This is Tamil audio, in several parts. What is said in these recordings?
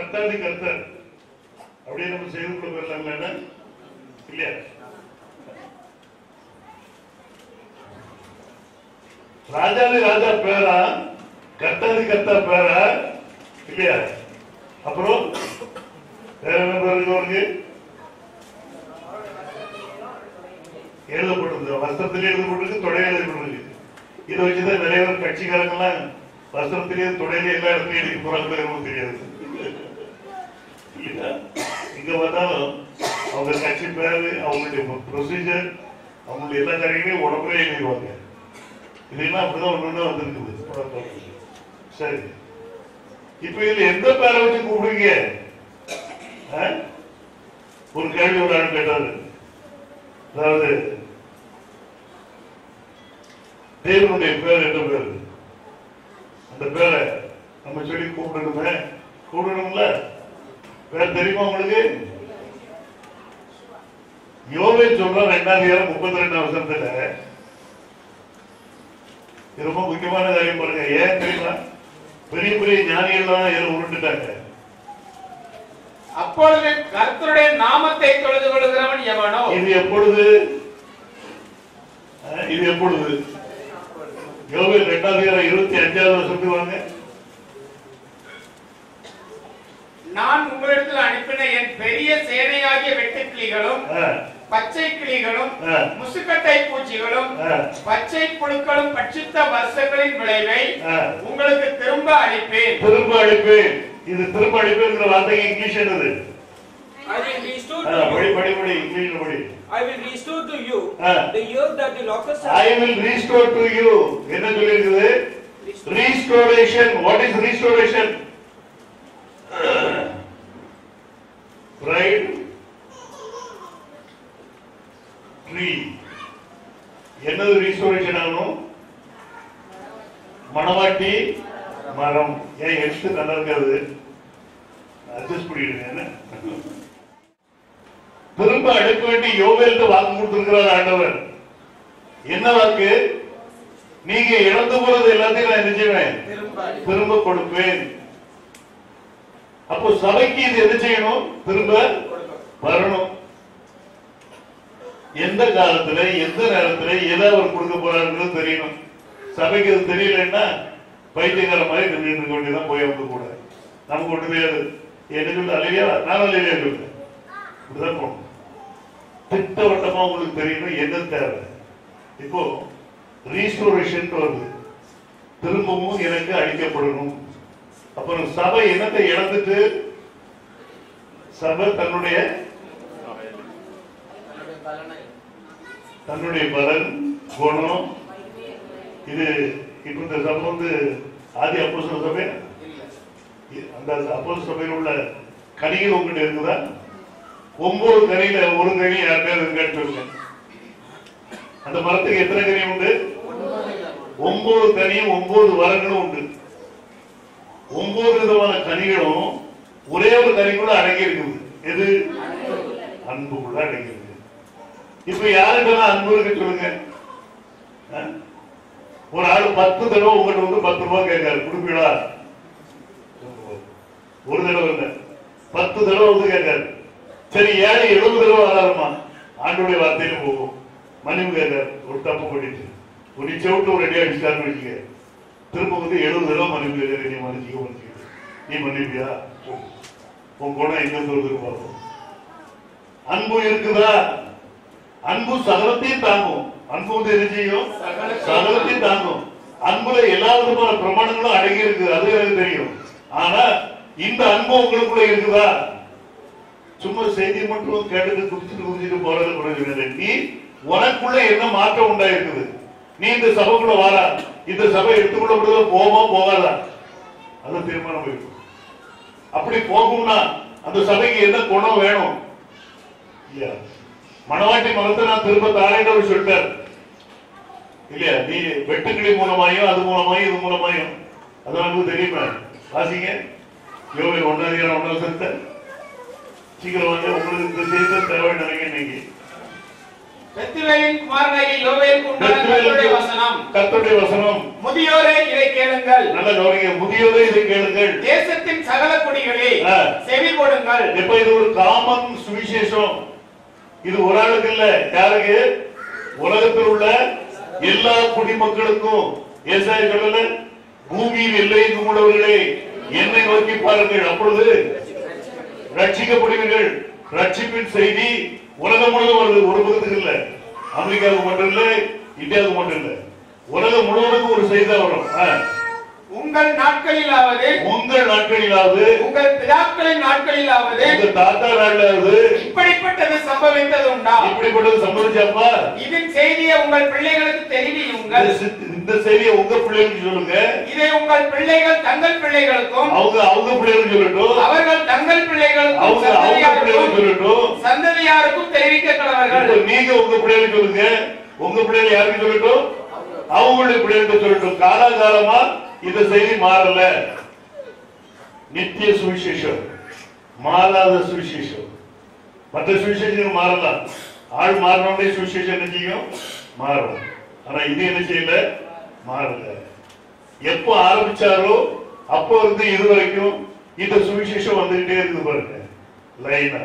கர்த்தாதி கர்த்தர் அப்படியே நம்ம செய்து கொள்ள போயிடலாங்களா என்ன? இல்லையா ராஜாதி ராஜா பேரா கர்த்தாதி கர்த்தா பேரா இல்லையா அப்புறம் வேற என்ன பேருக்கு அவருக்கு எழுதப்பட்டிருக்கு வஸ்திரத்தில் எழுதப்பட்டிருக்கு தொடையில் எழுதப்பட்டிருக்கு இதை வச்சுதான் நிறைய பேர் கட்சிக்காரங்கெல்லாம் வஸ்திரத்திலேயே தொடையில எல்லா இடத்துலயும் எழுதி போறாங்க நமக்கு தெரியாது இல்லையா? இங்க பார்த்தாலும் அவங்க கட்சி பேரு அவங்களுடைய ப்ரொசீஜர் அவங்களுடைய எல்லா காரியங்களையும் உடம்புல எழுதிடுவாங்க இதெல்லாம் அப்படிதான் ஒண்ணு வந்திருக்குது சரி இப்ப இதுல எந்த பேரை வச்சு கூப்பிடுங்க ஆ? ஒரு கேள்வி ஒரு ஆள் கேட்டாரு அதாவது தேவனுடைய பேர் என்ன பேர் அந்த பேரை நம்ம சொல்லி கூப்பிடணுமே கூப்பிடணும்ல பேர் தெரியுமா உங்களுக்கு யோவே சொல்ற ரெண்டாயிரம் முப்பத்தி ரெண்டாம் வருஷத்துல இது ரொம்ப முக்கியமான காரியம் பாருங்க ஏன் தெரியுமா பெரிய பெரிய ஞானிகள்லாம் ஏதோ உருண்டுட்டாங்க அப்பொழுது கர்த்தருடைய நாமத்தை தொழுது கொள்கிறவன் எவனோ இது எப்பொழுது அஹ், இது எப்பொழுது யோவேல் ரெண்டாயிரம் இருபத்தி அஞ்சாவது வருஷத்துக்கு வாங்க நான் உங்களிடத்தில் அனுப்பின என் பெரிய சேனையாகிய வெட்டுக்கிளிகளும் அஹ், பச்சை கிளிகளும் ஆ. முசுக்கட்டை பூச்சிகளும் ஆ. பச்சை புழுக்களும் பட்சித்த வருஷங்களின் விளைவை ஆ. உங்களுக்கு திரும்ப அளிப்பேன் திரும்ப அழிப்பேன் இது திரும்ப அழிப்பேங்கிற வார்த்தைக்கு இங்கிலீஷ் என்னது I will restore ah, to படி you. படி படி இங்கிலீஷ்ல படி I will restore to you Ah. the years that the locusts I have will restore to you என்ன சொல்லியிருக்குது restoration what is restoration bride tree என்னது ரீஸ்டோரேஷன் ஆகணும் மணவாட்டி மரம் ஏன் எடுத்து நல்லா இருக்காது அட்ஜஸ்ட் பண்ணிடுங்க என்ன திரும்ப அடுக்க வேண்டி யோவேல்ட்டு வாக்கு கொடுத்திருக்கிறார் ஆண்டவர் என்ன வாக்கு நீங்க இழந்து போறது எல்லாத்தையும் நான் என்ன செய்வேன் திரும்ப கொடுப்பேன் அப்போ சபைக்கு இது என்ன செய்யணும் திரும்ப வரணும் எந்த காலத்துல எந்த நேரத்துல எதை அவர் கொடுக்க போறாருன்றது தெரியணும் சபைக்கு அது தெரியலன்னா பைத்தியக்கார மாதிரி நின்றுட்டு இருக்க வேண்டியதான் போய் அவங்க கூட நமக்கு ஒண்ணு தெரியாது என்ன சொல்லு அலையா நான் அலையா சொல்றேன் இப்படிதான் போகணும் திட்டவட்டமா உங்களுக்கு தெரியணும் என்ன தேவை இப்போ ரீஸ்டோரேஷன் வருது திரும்பவும் எனக்கு அளிக்கப்படணும் அப்புறம் சபை என்னத்தை இழந்துட்டு சபை தன்னுடைய தன்னுடைய பலன் குணம் இது இப்ப இந்த சபை வந்து ஆதி அப்போஸ்தல சபை அந்த அப்போஸ்தல சபையில் உள்ள கனிகள் உங்ககிட்ட இருக்குதா ஒன்பது கனியில ஒரு கனி யாருக்காவது இருக்கான்னு சொல்லுங்க அந்த மரத்துக்கு எத்தனை கனி உண்டு ஒன்பது கனியும் ஒன்பது வரங்களும் உண்டு ஒன்பது விதமான கனிகளும் ஒரே ஒரு கனிக்குள்ள அடங்கி இருக்குது எது அன்புக்குள்ள அடங்கி இருக்கு இப்ப யாருக்கெல்லாம் அன்பு இருக்கு சொல்லுங்க ஆ? ஒரு ஆள் பத்து தடவை உங்கள்கிட்ட வந்து பத்து ரூபாய் கேட்காரு கொடுப்பீங்களா ஒரு தடவை இல்ல பத்து தடவை வந்து கேட்காரு சரி ஏழை எழுபது தடவை வராருமா ஆண்டுடைய வார்த்தையில போகும் மன்னிப்பு கேட்காரு ஒரு தப்பு பண்ணிட்டு ஒரு செவிட்டு ஒரு அடி அடிச்சாருன்னு வச்சுக்க திரும்ப வந்து எழுபது தடவை மன்னிப்பு கேட்காரு நீ மன்னிச்சுக்க மன்னிச்சுக்க நீ மன்னிப்பியா உன் குணம் எங்க இருந்து வருதுன்னு பார்ப்போம் அன்பு இருக்குதா அன்பு சகலத்தையும் தாங்கும் அன்பு வந்து என்ன செய்யும் சகலத்தையும் தாங்கும் அன்புல எல்லா விதமான பிரமாணங்களும் அடங்கி இருக்கு அது எனக்கு தெரியும் ஆனா இந்த அன்பு உங்களுக்குள்ள இருக்குதா சும்மா செய்தி மட்டும் கேட்டுட்டு குடிச்சிட்டு குடிச்சிட்டு போறது பிரயோஜனம் இல்லை நீ உனக்குள்ள என்ன மாற்றம் உண்டாயிருக்குது நீ இந்த சபைக்குள்ள வாரா இந்த சபை எடுத்துக்கொள்ளப்படுதா போமா போகாதா அது தீர்மானம் இருக்கும் அப்படி போகும்னா அந்த சபைக்கு என்ன குணம் வேணும் இல்லையா மணவாட்டி மகத்தை நான் திரும்ப தாரேன்னு அவர் சொல்லிட்டார் இல்லையா நீ வெட்டுக்கிளி மூலமாயும் அது மூலமாயும் இது மூலமாயும் அது நமக்கு தெரியுமா வாசிங்க யோகை ஒன்னாதிகாரம் ஒன்றாவது சத்த சீக்கிரம் வாங்க உங்களுக்கு இந்த செய்தி தேவை நினைக்க இன்னைக்கு பெத்துவேலின் குமாரனாகிய யோவேலுக்கு உண்டான கர்த்தருடைய வசனம் கர்த்தருடைய வசனம் முதியோரே இதை கேளுங்கள் நல்ல கவனிங்க முதியோரே இதை கேளுங்கள் தேசத்தின் சகல குடிகளே ஆ. செவி கொடுங்கள் இப்ப இது ஒரு காமன் சுவிசேஷம் இது ஒரு ஆளுக்கு இல்ல யாருக்கு உலகத்தில் உள்ள எல்லா குடிமக்களுக்கும் ஏசாய சொல்லல பூமியில் எல்லையும் உள்ளவர்களே என்னை நோக்கி பாருங்கள் அப்பொழுது ரட்சிக்கப்படுவீர்கள் ரட்சிப்பின் செய்தி உலகம் முழுவதும் வருது ஒரு பக்கத்துக்கு இல்ல அமெரிக்காவுக்கு மட்டும் இல்ல இந்தியாவுக்கு மட்டும் இல்ல உலகம் முழுவதுக்கும் ஒரு செய்தி தான் வரும் ஆ. உங்கள் நாட்களிலாவது உங்கள் நாட்களிலாவது உங்கள் பிதாக்களின் நாட்களிலாவது உங்க தாத்தா நாளாவது இப்படிப்பட்டது சம்பவித்தது உண்டா இப்படிப்பட்டது சம்பவிச்சாப்பா இதன் செய்தியை உங்கள் பிள்ளைகளுக்கு தெரிவியுங்கள் இந்த சி- இந்த செய்தியை உங்க பிள்ளைகளுக்கு சொல்லுங்க இதை உங்கள் பிள்ளைகள் தங்கள் பிள்ளைகளுக்கும் அவங்க அவங்க பிள்ளைகளுக்கு சொல்லட்டும் அவர்கள் தங்கள் பிள்ளைகளுக்கும் அவங்க அவங்க பிள்ளைகளுக்கு சந்ததியாருக்கும் சொல்லட்டும் சந்ததியாருக்கும் தெரிவிக்க கடவர்கள் இப்ப நீங்க உங்க பிள்ளைகளுக்கு சொல்லுங்க உங்க பிள்ளைகள் யாருக்கு சொல்லட்டும் அவங்களுடைய பிள்ளைகளுக்கு சொல்லட்டும் காலாகாலமா இந்த செய்தி மாறல நித்திய சுவிசேஷம் மாறாத சுவிசேஷம் மற்ற சுவிசேஷங்கள் மாறலாம் ஆள் மாறினோடனே சுவிசேஷம் என்ன செய்யும் மாறும் ஆனா இது என்ன செய்யல மாறல எப்போ ஆரம்பிச்சாரோ அப்போ இருந்து இது வரைக்கும் இந்த சுவிசேஷம் வந்துகிட்டே இருக்குது பாருங்க லைனா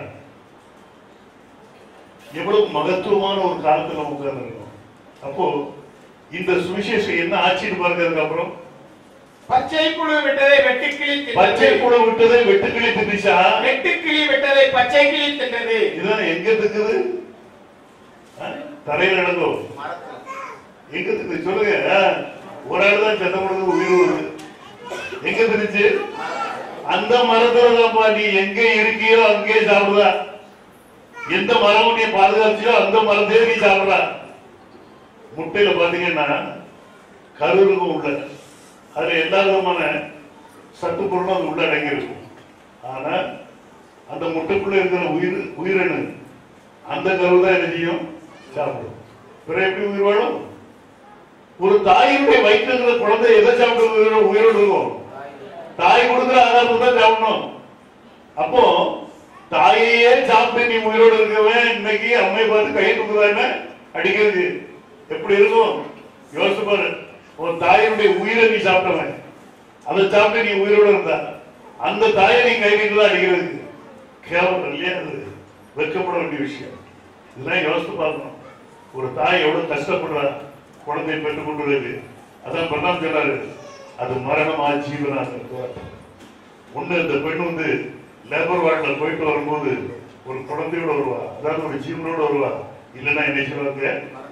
எவ்வளவு மகத்துவமான ஒரு காலத்துல நம்ம உட்கார்ந்துருக்கோம் அப்போ இந்த சுவிசேஷம் என்ன ஆட்சின்னு பாருங்க அதுக்கப்புறம் பச்சை புழு விட்டதை வெட்டுக்கிளி பச்சை தின்றது கூட விட்டதை வெட்டுக்கிளி திணிச்சா வெட்டுக்கிளி விட்டதை பச்சை கிளி தின்றது இதுதான் எங்க இருக்குது ஆ? தரையில நடக்கும் எங்க இருக்குது சொல்லுங்க ஆ? ஒரு ஆள் தான் சத்தம் கொடுத்து உயிர் வருது எங்க திணிச்சு அந்த மரத்துல தான்ப்பா நீ எங்க இருக்கியோ அங்கேயே சாப்பிடுதா எந்த மரம் நீ பாதுகாச்சியோ அந்த மரத்தையே நீ சாப்பிடுறா முட்டையில பாத்தீங்கன்னா கரு இருக்கும் உள்ள அதுல எல்லா விதமான சத்து பொருளும் அது உள்ள அடங்கி இருக்கும் ஆனா அந்த முட்டைக்குள்ள இருக்கிற உயிர் உயிரணு அந்த கரு தான் என்ன செய்யும் சாப்பிடும் பிறகு எப்படி உயிர் வாழும் ஒரு தாயினுடைய வயிற்றுல இருக்கிற குழந்தை எதை சாப்பிட்டு உயிரோடு உயிரோடு இருக்கும் தாய் கொடுக்குற ஆகாரத்தை தான் சாப்பிடணும் அப்போ தாயையே சாப்பிட்டு நீ உயிரோடு இருக்கவன் இன்னைக்கு அம்மையை பார்த்து கையை தூக்குதானே அடிக்கிறது எப்படி இருக்கும் யோசிச்சு பாரு உன் தாயினுடைய உயிரை நீ சாப்பிட்டவன் அதை சாப்பிட்டு நீ உயிரோடு இருந்தா அந்த தாயை நீ கை நீட்டு தான் அடிக்கிறதுக்கு கேவலம் இல்லையா அது வெட்கப்பட வேண்டிய விஷயம் இதெல்லாம் யோசித்து பார்க்கணும் ஒரு தாய் எவ்வளவு கஷ்டப்படுறா குழந்தையை பெற்றுக் கொண்டு வருது அதான் பண்ணாம சொன்னாரு அது மரணமா ஜீவனா ஒண்ணு இந்த பெண் வந்து லேபர் வார்டில் போயிட்டு வரும்போது ஒரு குழந்தையோட வருவா அதாவது ஒரு ஜீவனோட வருவா இல்லைன்னா என்ன சொல்லுவாங்க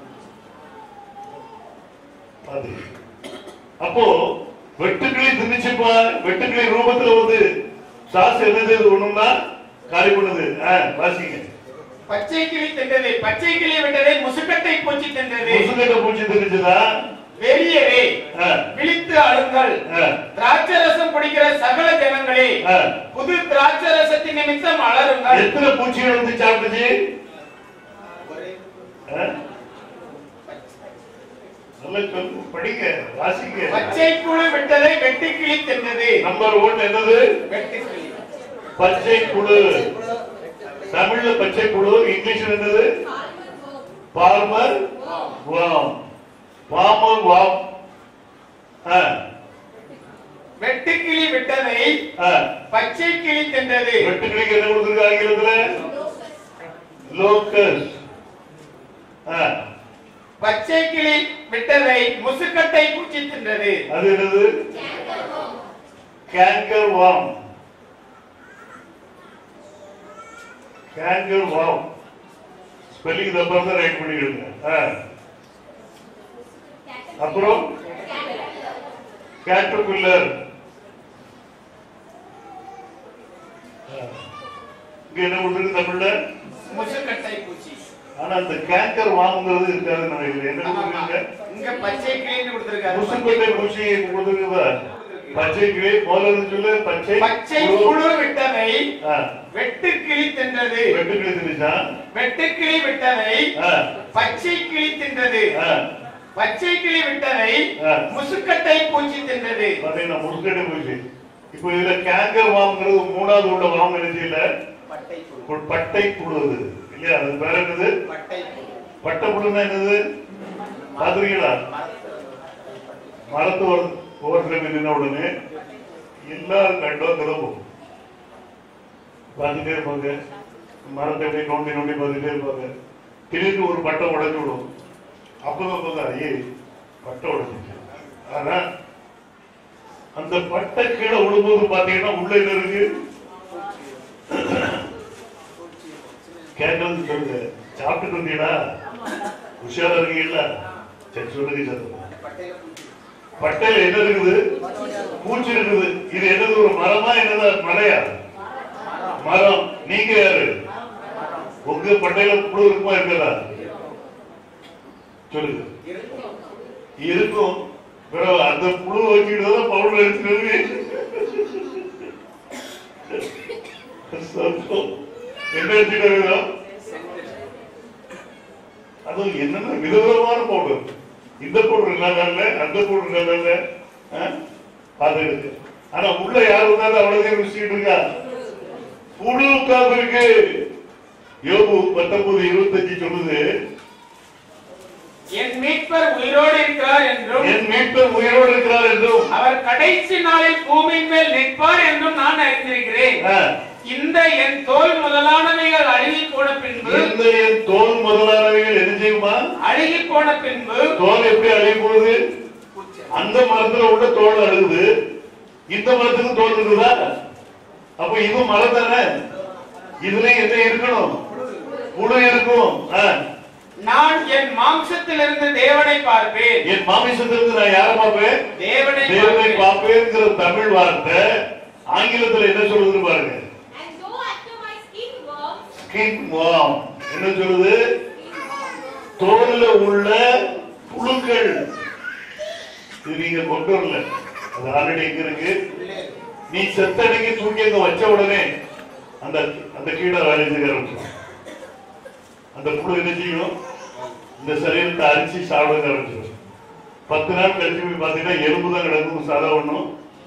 அது அப்போ வெட்டுக்கிளி திணிச்சுப்பா வெட்டுக்கிளி ரூபத்துல வந்து சாஸ் என்னது ஒண்ணுன்னா காலி பண்ணுது ஆ, வாசிங்க பச்சை கிளி தின்றது பச்சை கிளி விட்டதை முசுக்கட்டை பூச்சி தின்றது முசுகட்ட பூச்சி திணிச்சுதா பெரியரே ஆ, விழித்து அழுங்கள் ஆ, திராட்சரசம் குடிக்கிற சகல ஜனங்களே ஆ. புது திராட்சரசத்தின் நிமித்தம் அலறுங்கள் எத்தனை பூச்சிகள் வந்து சாப்பிட்டுச்சு ஆ? நல்லா சொல்லு படிங்க வாசிங்க பச்சை புழு விட்டதை வெட்டுக்கிளி தின்றது நம்பர் ஒன் என்னது வெட்டுக்கிளி பச்சை புழு தமிழ்ல பச்சை புழு இங்கிலீஷ்ல என்னது பார்மர் வாம் பாமர் வாம் ஆ, வெட்டுக்கிளி விட்டதை ஆ. பச்சை கிளி தின்றது வெட்டுக்கிளிக்கு என்ன கொடுத்துருக்கு ஆங்கிலத்துல லோக்கஸ் பச்சை கிளி விட்டதை முசுக்கட்டை பூச்சி தின்றது அது என்னது கேங்கர் வாம் கேங்கர் வாம் ஸ்பெல்லிங் தப்பா இருந்தா ரைட் பண்ணிடுங்க ஆ. அப்புறம் கேட்டர்பில்லர் இங்க என்ன கொடுத்துருக்கு தமிழ்ல முசுக்கட்டை பூச்சி ஆனா அந்த கேங்கர் வாங்குறது இருக்காதுன்னு நினைக்கிறேன் என்ன ஆமா. கொடுத்துருங்க இங்க பச்சை கிளின்னு கொடுத்திருக்காரு முசுக்கொட்டை பூச்சி கொடுத்துருக்குதா பச்சை கிளி முதல்ல சொல்லு பச்சை பச்சை புழு. புழு விட்டதை ஆ, வெட்டுக்கிளி தின்றது வெட்டு கிளி திணிச்சா வெட்டுக்கிளி விட்டதை ஆ, பச்சை கிளி தின்றது ஆ. பச்சை கிளி விட்டதை ஆ. முசுக்கட்டை பூச்சி தின்றது பாத்தீங்கன்னா முசுக்கொட்டை பூச்சி இப்போ இதுல கேங்கர் வாங்குறது மூணாவது உள்ள வாங்க இல்ல பட்டை புழு ஒரு பட்டை புழுது இல்லையா அது பேர் என்னது பட்டை புழு பட்டை புழுன்னா என்னது பாத்துருக்கீங்களா மரத்து ஒரு ஓரத்தில் நின்ன உடனே எல்லாரும் கண்டோ கிளம்பும் பார்த்துட்டே இருப்பாங்க மரத்தை அப்படியே நோண்டி நோண்டி பார்த்துட்டே இருப்பாங்க திடீர்னு ஒரு பட்டை உடைஞ்சு விடும் அப்பதான் பார்த்தா ஐயே பட்டை உடைஞ்சிச்சு ஆனா அந்த பட்டை கீழே விழும்போது பாத்தீங்கன்னா உள்ள என்ன இருக்கு கேட்கறது சொல்லுங்க சாப்பிட்டு இருந்தீங்களா உஷாரா இருக்கீங்களா சரி சொல்லுங்க சார் பட்டையில என்ன இருக்குது பூச்சி இருக்குது இது என்னது ஒரு மரமா என்னதா மலையா மரம் நீங்க யாரு உங்க பட்டையில புழு இருக்குமா இருக்கதா சொல்லுங்க இருக்கும் பிறகு அந்த புழு வச்சுக்கிட்டு தான் பவுடர் அடிச்சுட்டு என்ன அடிச்சுட்டு அதுவும் என்னென்ன விதவிதமான பவுடர் இந்த பவுடர் நல்லா இல்ல அந்த பவுடர் நல்லா இல்ல பார்த்துக்கிட்டு ஆனா உள்ள யார் வந்தாலும் அவ்வளவு ருசிக்கிட்டு இருக்கா புழு உட்கார்ந்து இருக்கு யோபு பத்தொன்பது இருபத்தஞ்சு சொல்லுது என் மீட்பர் உயிரோடு இருக்கிறார் என்றும் என் மீட்பர் உயிரோடு இருக்கிறார் என்றும் அவர் கடைசி நாளில் பூமியின் மேல் நிற்பார் என்றும் நான் அறிந்திருக்கிறேன் ஆ, இந்த என் தோல் முதலானவைகள் அழுகி போன பின்பு இந்த என் தோல் முதலானவைகள் என்ன செய்யுமா அழுகி போன பின்பு தோல் எப்படி அழிய போகுது அந்த மரத்துல உள்ள தோல் அழுகுது இந்த மரத்துக்கு தோல் இருக்குதா அப்ப இது மரம் தானே இதுல என்ன இருக்கணும் புழு இருக்கும் ஆ, நான் என் மாம்சத்திலிருந்து தேவனை பார்ப்பேன் என் மாமிசத்திலிருந்து நான் யாரை பார்ப்பேன் தேவனை தேவனை பார்ப்பேன். பார்ப்பேங்கிற தமிழ் வார்த்தை ஆங்கிலத்துல என்ன சொல்லுதுன்னு பாருங்க And go after my skin worms, skin worm என்ன சொல்லுது skin worms. தோல்ல உள்ள புழுக்கள் இது நீங்க கொண்டு வரல அது ஆல்ரெடி எங்க இருக்கு நீ செத்தனைக்கு தூக்கி அங்க வச்ச உடனே அந்த அந்த கீழே வேலை செய்ய ஆரம்பிச்சிடும் அந்த புழு என்ன செய்யும் இந்த சரீரத்தை அரிச்சு சாப்பிட ஆரம்பிச்சிடும் பத்து நாள் கழிச்சு போய் பாத்தீங்கன்னா எலும்பு தான் கிடக்கும் சாதா ஒண்ணும்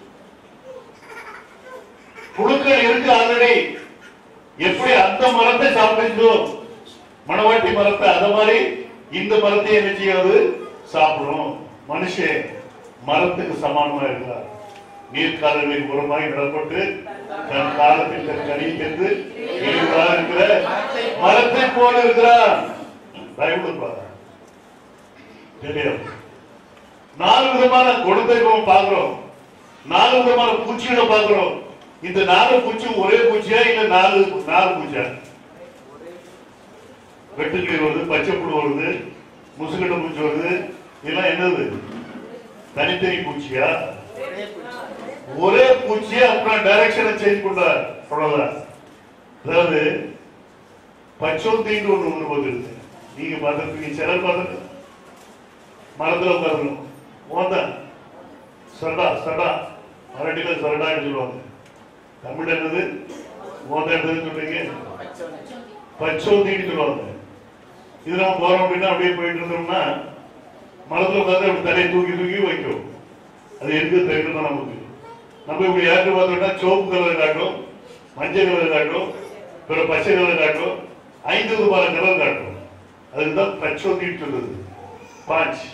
புழுக்கள் இருக்கு ஆல்ரெடி எப்படி அந்த மரத்தை சாப்பிடுச்சோ மணவாட்டி மரத்தை அத மாதிரி இந்த மரத்தை என்ன செய்யாது சாப்பிடும் மனுஷன் மரத்துக்கு சமானமா இருக்கிறார் நீர்க்காலங்களின் உரமாய் நடப்பட்டு தன் காலத்தில் தன் கனி பெற்று இழிவாக இருக்கிற மரத்தை போல இருக்கிறார் பயப்படுப்பா தெரியாது நாலு விதமான குழந்தை பார்க்கிறோம் நாலு விதமான பூச்சிகளை பார்க்கிறோம் இந்த நாலு பூச்சி ஒரே பூச்சியா இல்ல நாலு நாலு பூச்சியா வெட்டுக்கிளி வருது பச்சை புழு வருது முசுகட்ட பூச்சி வருது இதெல்லாம் என்னது தனித்தனி பூச்சியா ஒரே பூச்சியா அப்புறம் டைரக்ஷனை சேஞ்ச் பண்றார் அவ்வளவுதான் அதாவது பச்சோந்தின்னு ஒண்ணு ஒண்ணு வந்துருக்கு நீங்க பார்த்துருப்பீங்க சிலர் பார்த்துருக்கு மரத்துல உட்காரணும் மோதான் சரடா சரடா மராட்டியில சரடான்னு சொல்லுவாங்க தமிழ் என்னது மோதம் என்னதுன்னு சொல்றீங்க பச்சோந்தின்னு சொல்லுவாங்க இது நம்ம போறோம் அப்படின்னா அப்படியே போயிட்டு இருந்தோம்னா மரத்துல உட்காந்து அப்படி தலையை தூக்கி தூக்கி வைக்கும் அது எதுக்கு தெரியணும் தான் நமக்கு நம்ம இப்படி யாருக்கு பார்த்தோம்னா சிவப்பு கலர் காட்டும் மஞ்சள் கலர் காட்டும் பிற பச்சை கலர் காட்டும் ஐந்து விதமான கலர் காட்டும் அதுதான் பச்சோந்தின்னு சொல்லுது பாஞ்ச்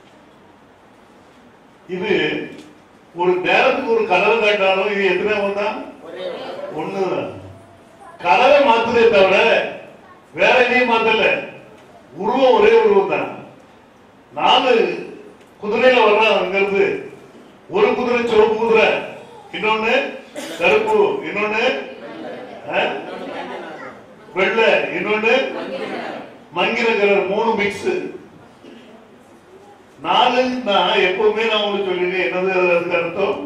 இது ஒரு நேரத்துக்கு ஒரு கலர் காட்டாலும் இது எத்தனை வந்தா ஒண்ணுதான் கலரை மாத்துதே தவிர வேற எதையும் மாத்தல உருவம் ஒரே உருவம் தான் நாலு குதிரையில வர்றாங்கிறது ஒரு குதிரை சிவப்பு குதிரை இன்னொன்னு கருப்பு இன்னொன்னு ஆ? வெள்ளை இன்னொன்னு மங்கிர கலர் மூணு மிக்ஸ் நாலு நான் எப்பவுமே நான் உங்களுக்கு சொல்லிருக்கேன் என்னது அதுக்கு அர்த்தம்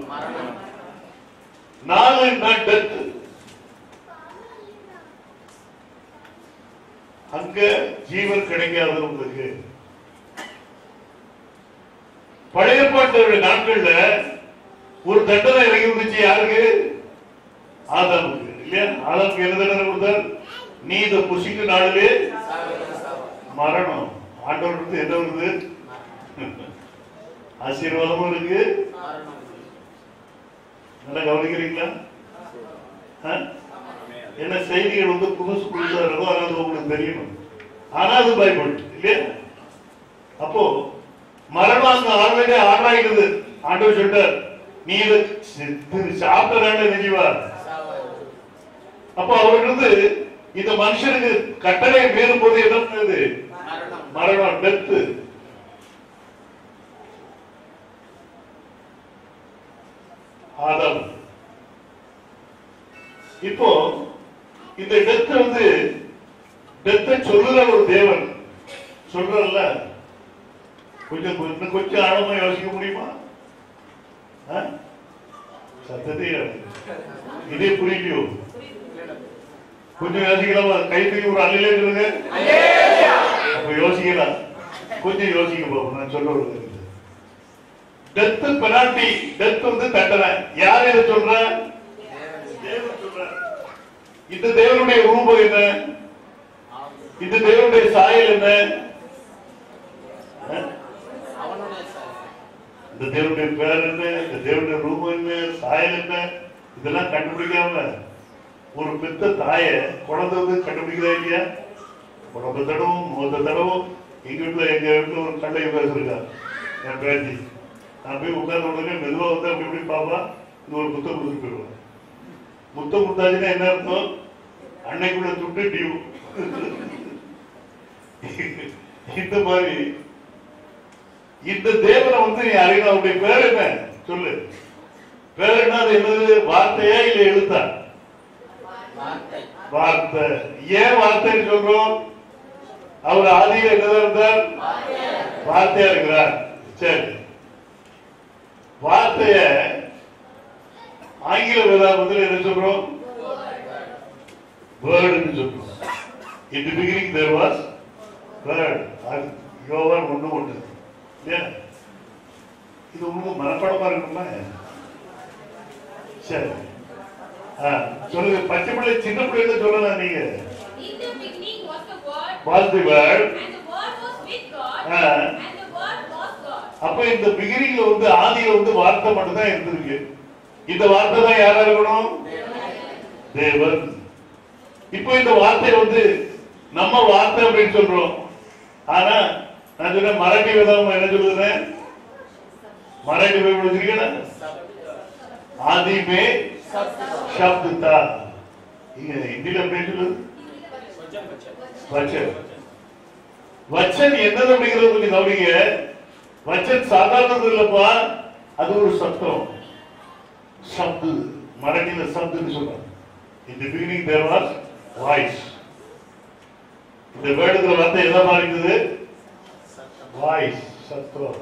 நாலு டெத் அங்க ஜீவன் கிடைக்காது உங்களுக்கு பழைய பாட்டு நாட்கள்ல ஒரு தண்டனை இறங்கி வந்துச்சு யாருக்கு ஆதாமுக்கு இல்லையா ஆதாமுக்கு என்ன தண்டனை கொடுத்தார் நீ இந்த புசிக்கு நாளிலே மரணம் ஆண்டவர் இருந்து என்ன வருது ஆசீர்வாதமும் இருக்கு நல்லா கவனிக்கிறீங்களா ஆ? என்ன செய்திகள் வந்து புதுசு புதுசா இருக்கும் ஆனா அது உங்களுக்கு தெரியணும் ஆனா அது பைபிள் இல்லையா அப்போ மரணம் அங்க ஆல்ரெடி ஆடாயிடுது ஆண்டவர் சொல்லிட்டார் நீ இதை சாப்பிட்டதான நினைவா அப்போ அவர் வந்து இந்த மனுஷனுக்கு கட்டளை மீறும் போது என்ன பண்ணுது மரணம் மரணம் டெத்து ஆதம் இப்போ இந்த டெத் வந்து டெத்தை சொல்லுற ஒரு தேவன் சொல்றல்ல கொஞ்சம் இன்னும் கொஞ்சம் ஆழமா யோசிக்க முடியுமா ஆ? சத்தத்தை இதே புரியலையோ கொஞ்சம் யோசிக்கலாமா கை தூக்கி ஒரு அல்லையிலே சொல்லுங்க அப்ப யோசிக்கலாம் கொஞ்சம் யோசிக்க பாப்போம் நான் சொல்ல வருது டெத் பெனால்டி டெத் வந்து தண்டனை யார் இதை சொல்ற தேவன் சொல்றார். இந்த தேவனுடைய ரூபம் என்ன இந்த தேவனுடைய சாயல் என்ன ஆ? அவனுடைய சாயல். இந்த தேவனுடைய பேர் என்ன இந்த தேவனுடைய ரூபம் என்ன சாயல் என்ன இதெல்லாம் கண்டுபிடிக்காம ஒரு பெத்த தாய குழந்தை வந்து கண்டுபிடிக்கிறதா இல்லையா உடம்பு தடவும் முகத்தை தடவும் எங்க வீட்டுல எங்க வீட்டுல ஒரு கண்டை பேசுறா என் பேத்தி நான் போய் உட்கார்ந்த உடனே மெதுவா வந்து அப்படி இப்படி பாப்பா இது ஒரு முத்தம் கொடுத்து போயிடுவேன் முத்தம் கொடுத்தாச்சுன்னா என்ன அர்த்தம் அன்னைக்குள்ள துட்டு டியூ இந்த மாதிரி இந்த தேவனை வந்து நீ அறியணும் அவருடைய பேர் என்ன சொல்லு பேர் என்ன அது என்னது வார்த்தையா இல்ல எழுத்தா வார்த்தை வார்த்தை ஏன் வார்த்தைன்னு சொல்றோம் அவர் ஆதியில் என்னதான் இருந்தார் வார்த்தையா இருக்கிறார் சரி வார்த்தைய ஆங்கில வேதாபத்தில் என்ன சொல்றோம் வேர்டுன்னு சொல்றோம் in the beginning there was word அது யோவான் ஒண்ணு ஒண்ணு இல்லையா இது உங்களுக்கு மனப்பாடமா இருக்குமா சரி ஆ, சொல்லுங்க பச்சை பிள்ளை சின்ன பிள்ளைங்க சொல்லலாம் நீங்க In the beginning was the Word, was the word and the Word was with God, Ah. and the Word was God. அப்ப இந்த பிகினிங்ல வந்து ஆதியில வந்து வார்த்தை மட்டும் தான் இருந்திருக்கு இந்த வார்த்தை தான் யாரா இருக்கணும் தேவன் இப்போ இந்த வார்த்தை வந்து நம்ம வார்த்தை அப்படின்னு சொல்றோம் ஆனா நான் சொன்னேன் மராட்டி வேதம் என்ன சொல்லுதுன்னு மராட்டி பைபிள் வச்சிருக்கேன் ஆதி மே शब्द था இங்க ஹிந்தில எப்படி சொல்லுது வச்சன் வச்சன் என்னது அப்படிங்கிறது கொஞ்சம் கவனிங்க வச்சன் சாதாரணது இல்லப்பா அது ஒரு சத்தம் சப்து மராட்டியில சப்துன்னு சொல்றாங்க in the beginning there was voice இந்த வேர்டுங்கிற வார்த்தை எதை மாதிரி இருந்தது வாய்ஸ் சத்தம்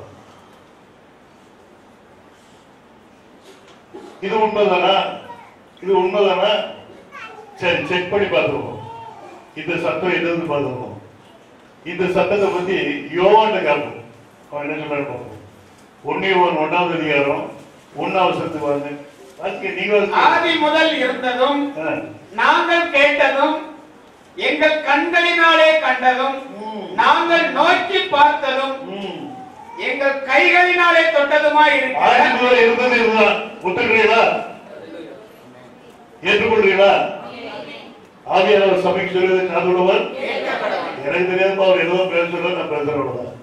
இது உண்மைதானா இது உண்மைதானா சரி செக் பண்ணி பார்த்துருவோம் இந்த சத்தம் என்னது பார்த்துருவோம் இந்த சத்தத்தை பத்தி யோவான் காட்டும் அவன் என்ன சொல்றாரு பார்ப்போம் ஒன்னே ஒன் ஒன்னாவது அதிகாரம் ஒன்னாவது சத்து வாங்க வாசிக்க நீங்க வாசிக்க. ஆதி முதல் இருந்ததும் ஆ. நாங்கள் கேட்டதும் எங்கள் கண்களினாலே கண்டதும் ம். நாங்கள் நோக்கி பார்த்ததும் ம். எங்கள் கைகளினாலே தொட்டதுமாய் ஆதி இருக்கிற முதல்ல இருந்தது இதுதான் ஒத்துக்கிறீங்களா ஏற்றுக்கொள்றீங்களா ஆவியானவர் சபைக்கு சொல்லுவது காதுள்ளவர் கேட்கப்படவும் எனக்கு தெரியாம அவர் ஏதோ பேச சொல்ல நான் பேசுறவங்க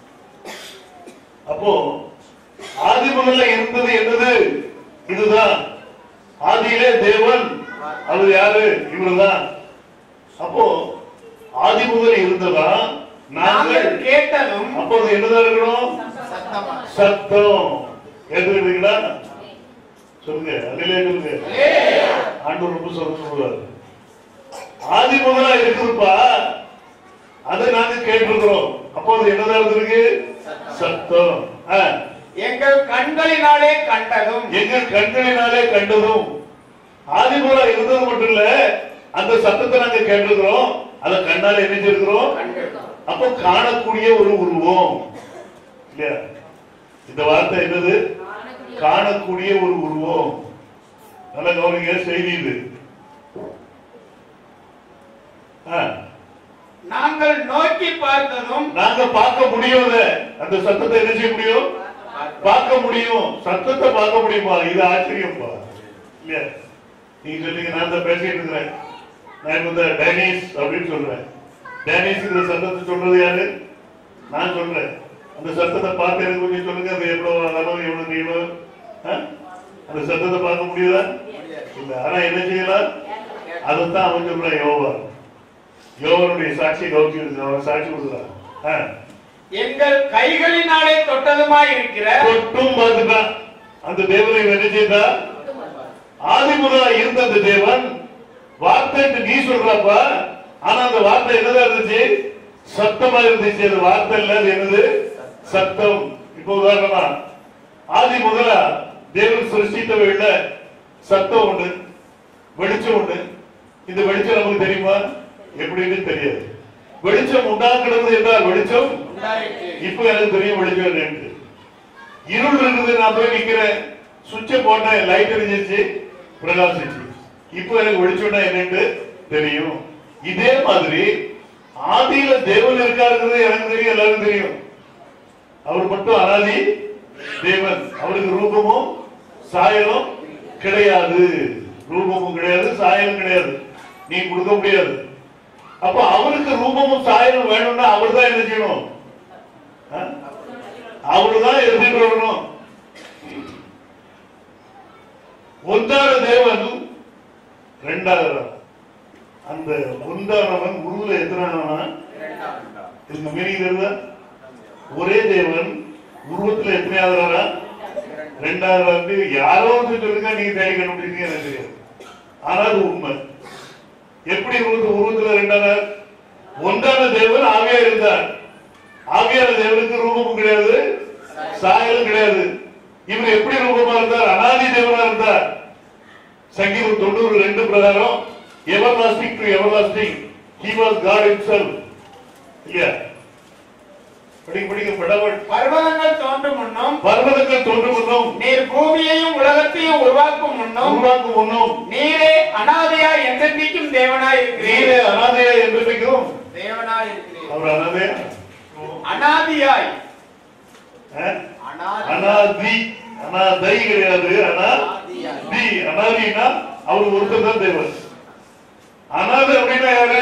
அப்போ ஆதி முதல்ல இருந்தது என்னது இதுதான் ஆதியிலே தேவன் அவர் யாரு இவருதான் அப்போ ஆதி முதல் இருந்ததா நாங்கள் நாங்கள் கேட்டதும் அப்போ அது என்னதான் இருக்கணும் சத்தமா சத்தம் ஏற்றுக்கிறீங்களா சொல்லுங்க அதிலே சொல்லுங்க ஆண்டு ரொம்ப சொல்ல சொல்லுவாரு ஆதி முதலா இருக்குதுப்பா அதை நாங்க கேட்டிருக்கிறோம் அப்போ அது என்னதான் இருந்திருக்கு சத்தம் ஆ. எங்கள் கண்களினாலே கண்டதும் எங்கள் கண்களினாலே கண்டதும் ஆதி முதலா இருந்தது மட்டும் இல்ல அந்த சத்தத்தை நாங்க கேட்டிருக்கிறோம் அதை கண்ணால என்ன செய்திருக்கிறோம் கண்டிருக்கிறோம். அப்போ காணக்கூடிய ஒரு உருவம் இல்லையா இந்த வார்த்தை என்னது காணக்கூடிய ஒரு உருவம் நல்ல கவனிங்க செய்தி இது ஆ, நாங்கள் நோக்கி பார்த்ததும் நாங்க பார்க்க முடியும் அத. அந்த சத்தத்தை என்ன செய்ய முடியும் பார்க்க முடியும் சத்தத்தை பார்க்க முடியுமா இது ஆச்சரியம்பா இல்லையா நீங்க சொன்னீங்க நான் தான் பேசிட்டு இருக்கிறேன் நான் இப்ப இந்த டேனிஸ் அப்படின்னு சொல்றேன் டேனிஸ் இந்த சத்தத்தை சொல்றது யாரு நான் சொல்றேன் அந்த சத்தத்தை பார்த்து எனக்கு கொஞ்சம் சொல்லுங்க அது எவ்வளவு அகலம் எவ்வளவு நீளம் ஆ? அந்த சத்தத்தை பார்க்க முடியுதா இல்ல ஆனா என்ன செய்யலாம் அதைத்தான் அவன் சொல்றான் யோவா யோவனுடைய சாட்சியை கவுச்சி அவன் சாட்சி கொடுக்குறான் ஆ. எங்கள் கைகளினாலே தொட்டதுமாய் இருக்கிற தொட்டும் பார்த்துட்டான் அந்த தேவனை இவன் என்ன செய்தா ஆதி முதலா இருந்த அந்த தேவன் வார்த்தை நீ சொல்றப்பா ஆனா அந்த வார்த்தை என்னதான் இருந்துச்சு சத்தமா இருந்துச்சு அது வார்த்தை இல்ல அது என்னது சத்தம் இப்போ உதாரணமா ஆதி முதலா தேவன் சிருஷ்டித்தவையில சத்தம் உண்டு வெளிச்சம் உண்டு இந்த வெளிச்சம் நமக்கு தெரியுமா எப்படின்னு தெரியாது வெளிச்சம் உண்டாக்குறது என்றால் வெளிச்சம் உண்டாயிற்று. இப்ப எனக்கு தெரியும் வெளிச்சம் என்னன்னு இருள் இருக்குது நான் போய் நிக்கிறேன் சுவிட்ச போட்டேன் லைட் எரிஞ்சிச்சு பிரகாசிச்சு இப்போ எனக்கு வெளிச்சம்னா என்னன்னு தெரியும் இதே மாதிரி ஆதியில தேவன் இருக்காருங்கிறது எனக்கு தெரியும் எல்லாருக்கும் தெரியும் அவர் மட்டும் அனாதி தேவன் அவருக்கு ரூபமும் சாயலும் கிடையாது ரூபமும் கிடையாது சாயலும் கிடையாது நீ கொடுக்க முடியாது அப்ப அவருக்கு ரூபமும் சாயலும் வேணும்னா அவர் தான் என்ன செய்யணும் ஆ? அவருதான் எடுத்துட்டு வரணும் ஒன்றான தேவன் ரெண்டாவது அந்த ஒன்றானவன் உருவுல எத்தனானவனா இதுக்கு மீனிங் தெரியுதா ஒரே தேவன் உருவத்துல எத்தனையாவது ரெண்டாவது வந்து யாரோ ஒருத்தர் சொல்லுங்க நீங்க தேடி கண்டுபிடிச்சீங்க எனக்கு தெரியாது ஆனா அது உண்மை எப்படி உருவத்து உருவத்துல ரெண்டாவது ஒன்றான தேவன் ஆவியா இருந்தார் ஆவியான தேவனுக்கு ரூபமும் கிடையாது சாயலும் கிடையாது இவர் எப்படி ரூபமா இருந்தார் அனாதி தேவனா இருந்தார் சங்கீதம் தொண்ணூறு ரெண்டு பிரகாரம் everlasting to everlasting he was God himself இல்லையா படிக்க படிக்க படவன் பர்வதங்கள் தோன்றும் முன்னும் பர்வதங்கள் தோன்றும் முன்னும் நீர் பூமியையும் உலகத்தையும் உருவாக்கும் முன்னும் உருவாக்கும் முன்னும் நீரே அனாதையாய் என்றென்றைக்கும் தேவனாய் இருக்கிறீர் நீரே அனாதையா என்றைக்கும் தேவனாய் இருக்கிறீர் அவர் அனாதையா அனாதியாய் ஆ? அனாதி அனாதி அனாதை கிடையாது ஆனா தி அனாதினா அவர் ஒருத்தர் தான் தேவன் அனாதை அப்படின்னா யாரு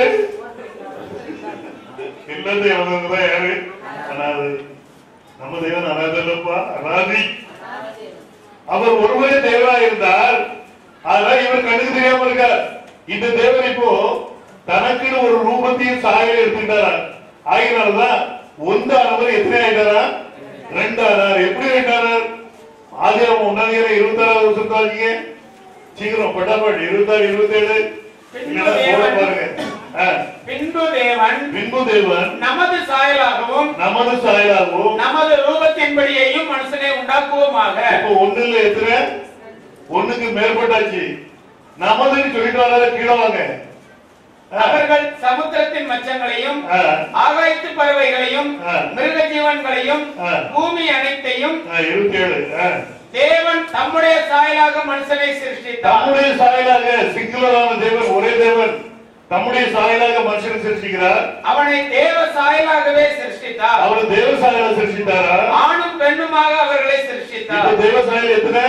இல்ல தேவன் தான் யாரு அனாதை நம்ம தேவன் அனாதை இல்லப்பா அனாதி அவர் ஒருவரே தேவனா இருந்தார் ஆனா இவர் கண்ணுக்கு தெரியாம இருக்கார் இந்த தேவன் இப்போ தனக்குன்னு ஒரு ரூபத்தையும் சாயலை எடுத்துட்டாரா ஆகினால்தான் ஒன்றானவர் எத்தனை ஆயிட்டாரா ரெண்டானார் எப்படி ரெண்டானார் ஆதியாம ஒன்னாவது இருபத்தாறாவது வருஷம் இருக்கீங்க சீக்கிரம் பட்டாபாடு இருபத்தாறு இருபத்தேழு இல்லைன்னா போட பாருங்க ஆ. பின்பு தேவன் பின்பு தேவன் நமது சாயலாகவும் நமது சாயலாகவும் நமது ரூபத்தின்படியையும் மனுஷனை உண்டாக்குவோமாக இப்போ ஒண்ணுல எத்தனை ஒண்ணுக்கு மேற்பட்டாச்சு நமதுன்னு சொல்லிட்டு வராத கீழே வாங்க ஆ. அவர்கள் சமுத்திரத்தின் மச்சங்களையும் ஆ. ஆகாயத்து பறவைகளையும் ஆ. மிருக ஜீவன்களையும் ஆ. பூமி அனைத்தையும் ஆ, இருபத்தி ஏழு ஆ. தேவன் தம்முடைய சாயலாக மனுஷனை சிருஷ்டித்தார் தம்முடைய சாயலாக சிங்குலரான தேவன் ஒரே தேவன் தம்முடைய சாயலாக மனுஷனை சிருஷ்டிக்கிறார் அவனை தேவ சாயலாகவே சிருஷ்டித்தார் அவர் தேவ சாயலாக சிருஷ்டித்தாரா ஆணும் பெண்ணுமாக அவர்களை இப்ப சிருஷ்டித்தார் தேவ சாயல் எத்தனை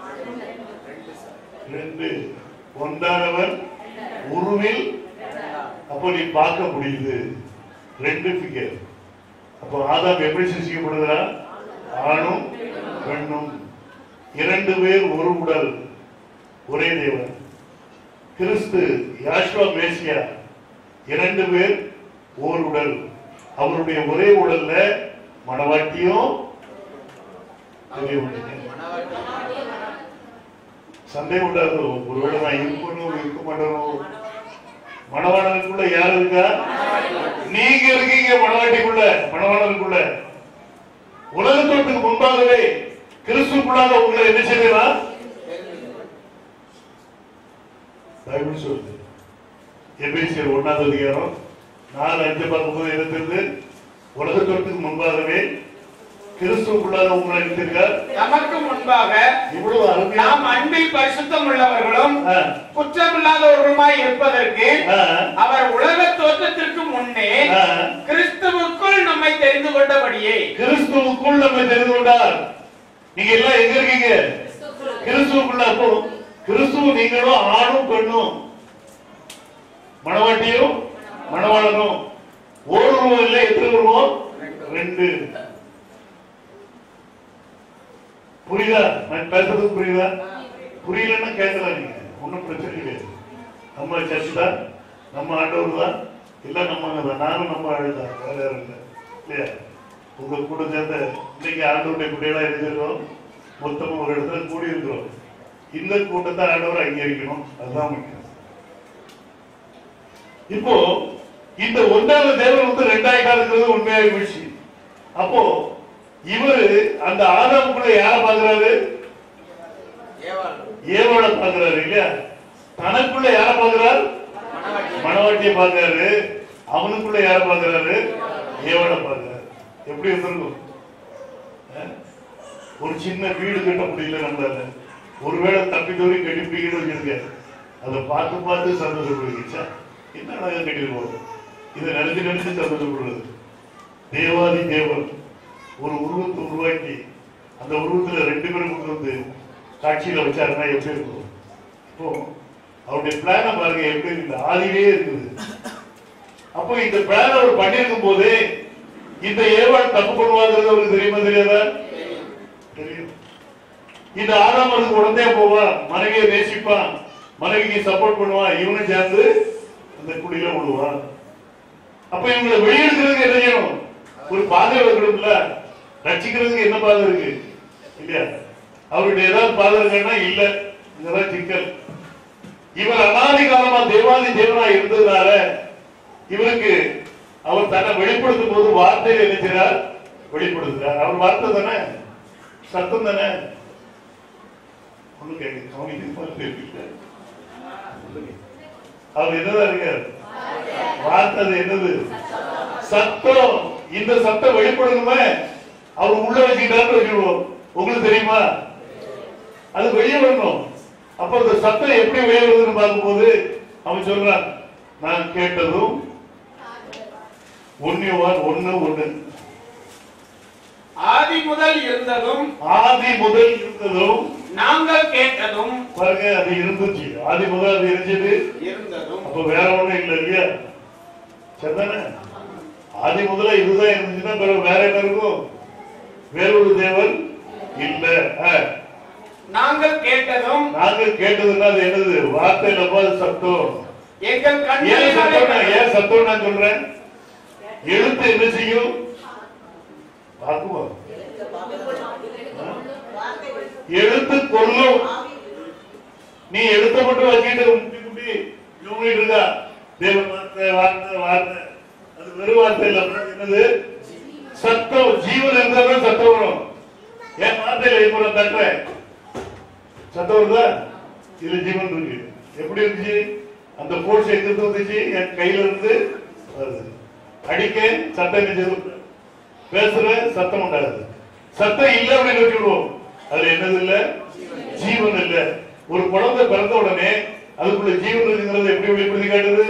ரெண்டு ஒன்றானவன் உருவில் அப்போ நீ பார்க்க முடியுது ரெண்டு ஃபிகர் அப்போ ஆதாம் எப்படி சிருஷ்டிக்கப்படுகிறார் ஆணும் பெண்ணும் இரண்டு பேர் ஒரு உடல் ஒரே தேவன் கிறிஸ்து யாஷ்வா மேசியா இரண்டு பேர் ஓர் உடல் அவருடைய ஒரே உடல்ல மணவாட்டியும் தெரிய விட்டுட்டேன். சந்தேகம் உண்டாது ஒருவேளை நான் இருக்கணும் இருக்க மாட்டேனோ மணவாளனுக்குள்ள யார் இருக்கா நீங்க இருக்கீங்க மணவாட்டிக்குள்ள மணவாளனுக்குள்ள உலகத்தோட்டுக்கு முன்பாகவே கிறிஸ்துக்குள்ளாக உங்களை என்ன செய்யலாம் பைபிள் சொல்லுது எபேசியர் ஒன்னாவது அதிகாரம் நாலு அஞ்சு பார்க்கும்போது என்ன தெரியுது உலகத்தோட்டுக்கு முன்பாகவே கிறிஸ்துக்குள்ளாக உங்களை நினைத்திருக்கார் தமக்கு முன்பாக இவ்வளவு அருமையா நாம் அன்பில் பரிசுத்தம் உள்ளவர்களும் ஆ, குற்றமில்லாதவர்களுமாய் இருப்பதற்கு ஆ, அவர் உலக தோற்றத்திற்கு முன்னே ஆ. கிறிஸ்துவுக்குள் நம்மை தெரிந்து கொண்டபடியே கிறிஸ்துவுக்குள் நம்மை தெரிந்து கொண்டார் நீங்க எல்லாம் எங்க இருக்கீங்க கிறிஸ்துவுக்குள்ள அப்போ கிறிஸ்துவ நீங்களும் ஆணும் பெண்ணும் மணவாட்டியும் மணவாளனும் ஒரு உருவம் இல்லை எத்தனை உருவம் ரெண்டு புரியுதா நான் பேசுறது புரியுதா புரியலன்னா கேட்கலாம் நீங்க ஒன்றும் பிரச்சனை கிடையாது நம்ம சர்ச் தான் நம்ம ஆண்டவர் தான் எல்லாம் நம்ம தான் நானும் நம்ம ஆள் தான் வேற யாரும் இல்லை இல்லையா உங்க கூட சேர்ந்த இன்னைக்கு ஆண்டவருடைய குடியெல்லாம் இருக்கிறோம் மொத்தமா ஒரு இடத்துல கூடி இருக்கிறோம் இந்த கூட்டத்தை ஆண்டவர் அங்கீகரிக்கணும் அதுதான் முக்கியம் இப்போ இந்த ஒன்றாவது தேவன் வந்து ரெண்டாயிரம் இருக்கிறது உண்மையாக போயிடுச்சு அப்போ இவரு அந்த ஆதாமுக்குள்ள யார பாக்குறாரு ஏவாள பாக்குறாரு இல்லையா தனக்குள்ள யார பாக்குறாரு மணவாட்டியை பாக்குறாரு அவனுக்குள்ள யார பாக்குறாரு ஏவாள பாக்குறாரு எப்படி இருந்திருக்கும் அஹ்? ஒரு சின்ன வீடு கட்ட முடியல நம்மளால ஒருவேளை தப்பி தோறி கட்டி பிடிக்கணும் வச்சிருக்க அதை பார்த்து பார்த்து சந்தோஷப்படுகிச்சா என்ன அழகா கட்டிருக்கோம் இதை நினைச்சு நினைச்சு சந்தோஷப்படுறது தேவாதி தேவன் ஒரு உருவத்தை உருவாக்கி அந்த உருவத்துல ரெண்டு பேரும் கொண்டு வந்து காட்சியில வச்சாருன்னா எப்படி இருக்கும் இப்போ அவருடைய பிளான பாருங்க எப்படி இந்த ஆதியிலே இருக்குது அப்போ இந்த பிளான் அவர் பண்ணியிருக்கும் போதே இந்த ஏவாள் தப்பு பண்ணுவாங்கிறது அவருக்கு தெரியுமா தெரியாதா தெரியும் இந்த ஆதாம் அதுக்கு உடனே போவான் மனைவியை நேசிப்பான் மனைவிக்கு சப்போர்ட் பண்ணுவான் இவனும் சேர்ந்து அந்த குடியில விடுவான் அப்ப இவங்களை வெளியெடுக்கிறதுக்கு என்ன செய்யணும் ஒரு பாதை இருக்கணும்ல ரட்சிக்கிறதுக்கு என்ன பாதை இருக்கு இல்லையா அவருடைய ஏதாவது பாதை இருக்கான்னா இல்ல இதுதான் சிக்கல் இவர் அனாதி காலமா தேவாதி தேவனா இருந்ததுனால இவருக்கு அவர் தன்னை வெளிப்படுத்தும் போது வார்த்தையை நினைக்கிறார் வெளிப்படுத்துகிறார் அவர் வார்த்தை தானே சத்தம் தானே ஒண்ணு கேட்க கவனிக்க மாதிரி தெரியல. சொல்லுங்க. அவர் என்னதான் இருக்கார் வார்த்தை அது என்னது சத்தம் இந்த சத்தம் வெளிப்படணுமே அவர் உள்ள வச்சுக்கிட்டான்னு வச்சுருவோம் உங்களுக்கு தெரியுமா அது வெளியே வரணும் அப்ப அந்த சத்தம் எப்படி வெளியே வருதுன்னு பார்க்கும்போது அவன் சொல்றான் நான் கேட்டதும் ஒன்னு ஒன்னு ஒண்ணு ஆதி முதல் இருந்ததும் ஆதி முதல் இருந்ததும் நாங்கள் கேட்டதும் பாருங்க அது இருந்துச்சு ஆதி முதல் அது இருந்துச்சு இருந்ததும் அப்ப வேற ஒண்ணும் இல்ல இல்லையா சரிதானே ஆதி முதல்ல இதுதான் இருந்துச்சுன்னா பிறகு வேற என்ன இருக்கும் வேற ஒரு தேவன் இல்ல ஆ. நாங்கள் கேட்டதும் நாங்கள் கேட்டதுன்னா அது என்னது வார்த்தை இல்லப்பா அது சத்தம் எங்கள் ஏன் சத்தம் நான் கண்களினாலே ஏன் சத்தம் நான் சொல்றேன் எழுத்து என்ன செய்யும் பார்க்குவோம் எழுத்து கொல்லும் நீ எழுத்த மட்டும் வச்சுக்கிட்டு முட்டி முட்டி இவங்கிட்டு இருக்கா தேவன் வார்த்தை வார்த்தை வார்த்தை அது வெறும் வார்த்தை இல்ல அப்புறம் என்னது சத்தம் ஜீவன் இருந்தாலும் சத்தம் வரும் என் வார்த்தையில இப்போ நான் தட்டுறேன் சத்தம் வருதா இதுல ஜீவன் இருக்கு எப்படி இருந்துச்சு அந்த போர்ஸ் எங்க இருந்து வந்துச்சு என் கையில இருந்து வருது அடிக்க சத்தம் நினைச்சது பேசுற சத்தம் உண்டாகுது சத்தம் இல்ல அப்படின்னு வச்சுடுவோம் அதுல என்னது இல்ல ஜீவன் இல்ல ஒரு குழந்தை பிறந்த உடனே அதுக்குள்ள ஜீவன் இருக்குங்கிறது எப்படி வெளிப்படுத்தி காட்டுது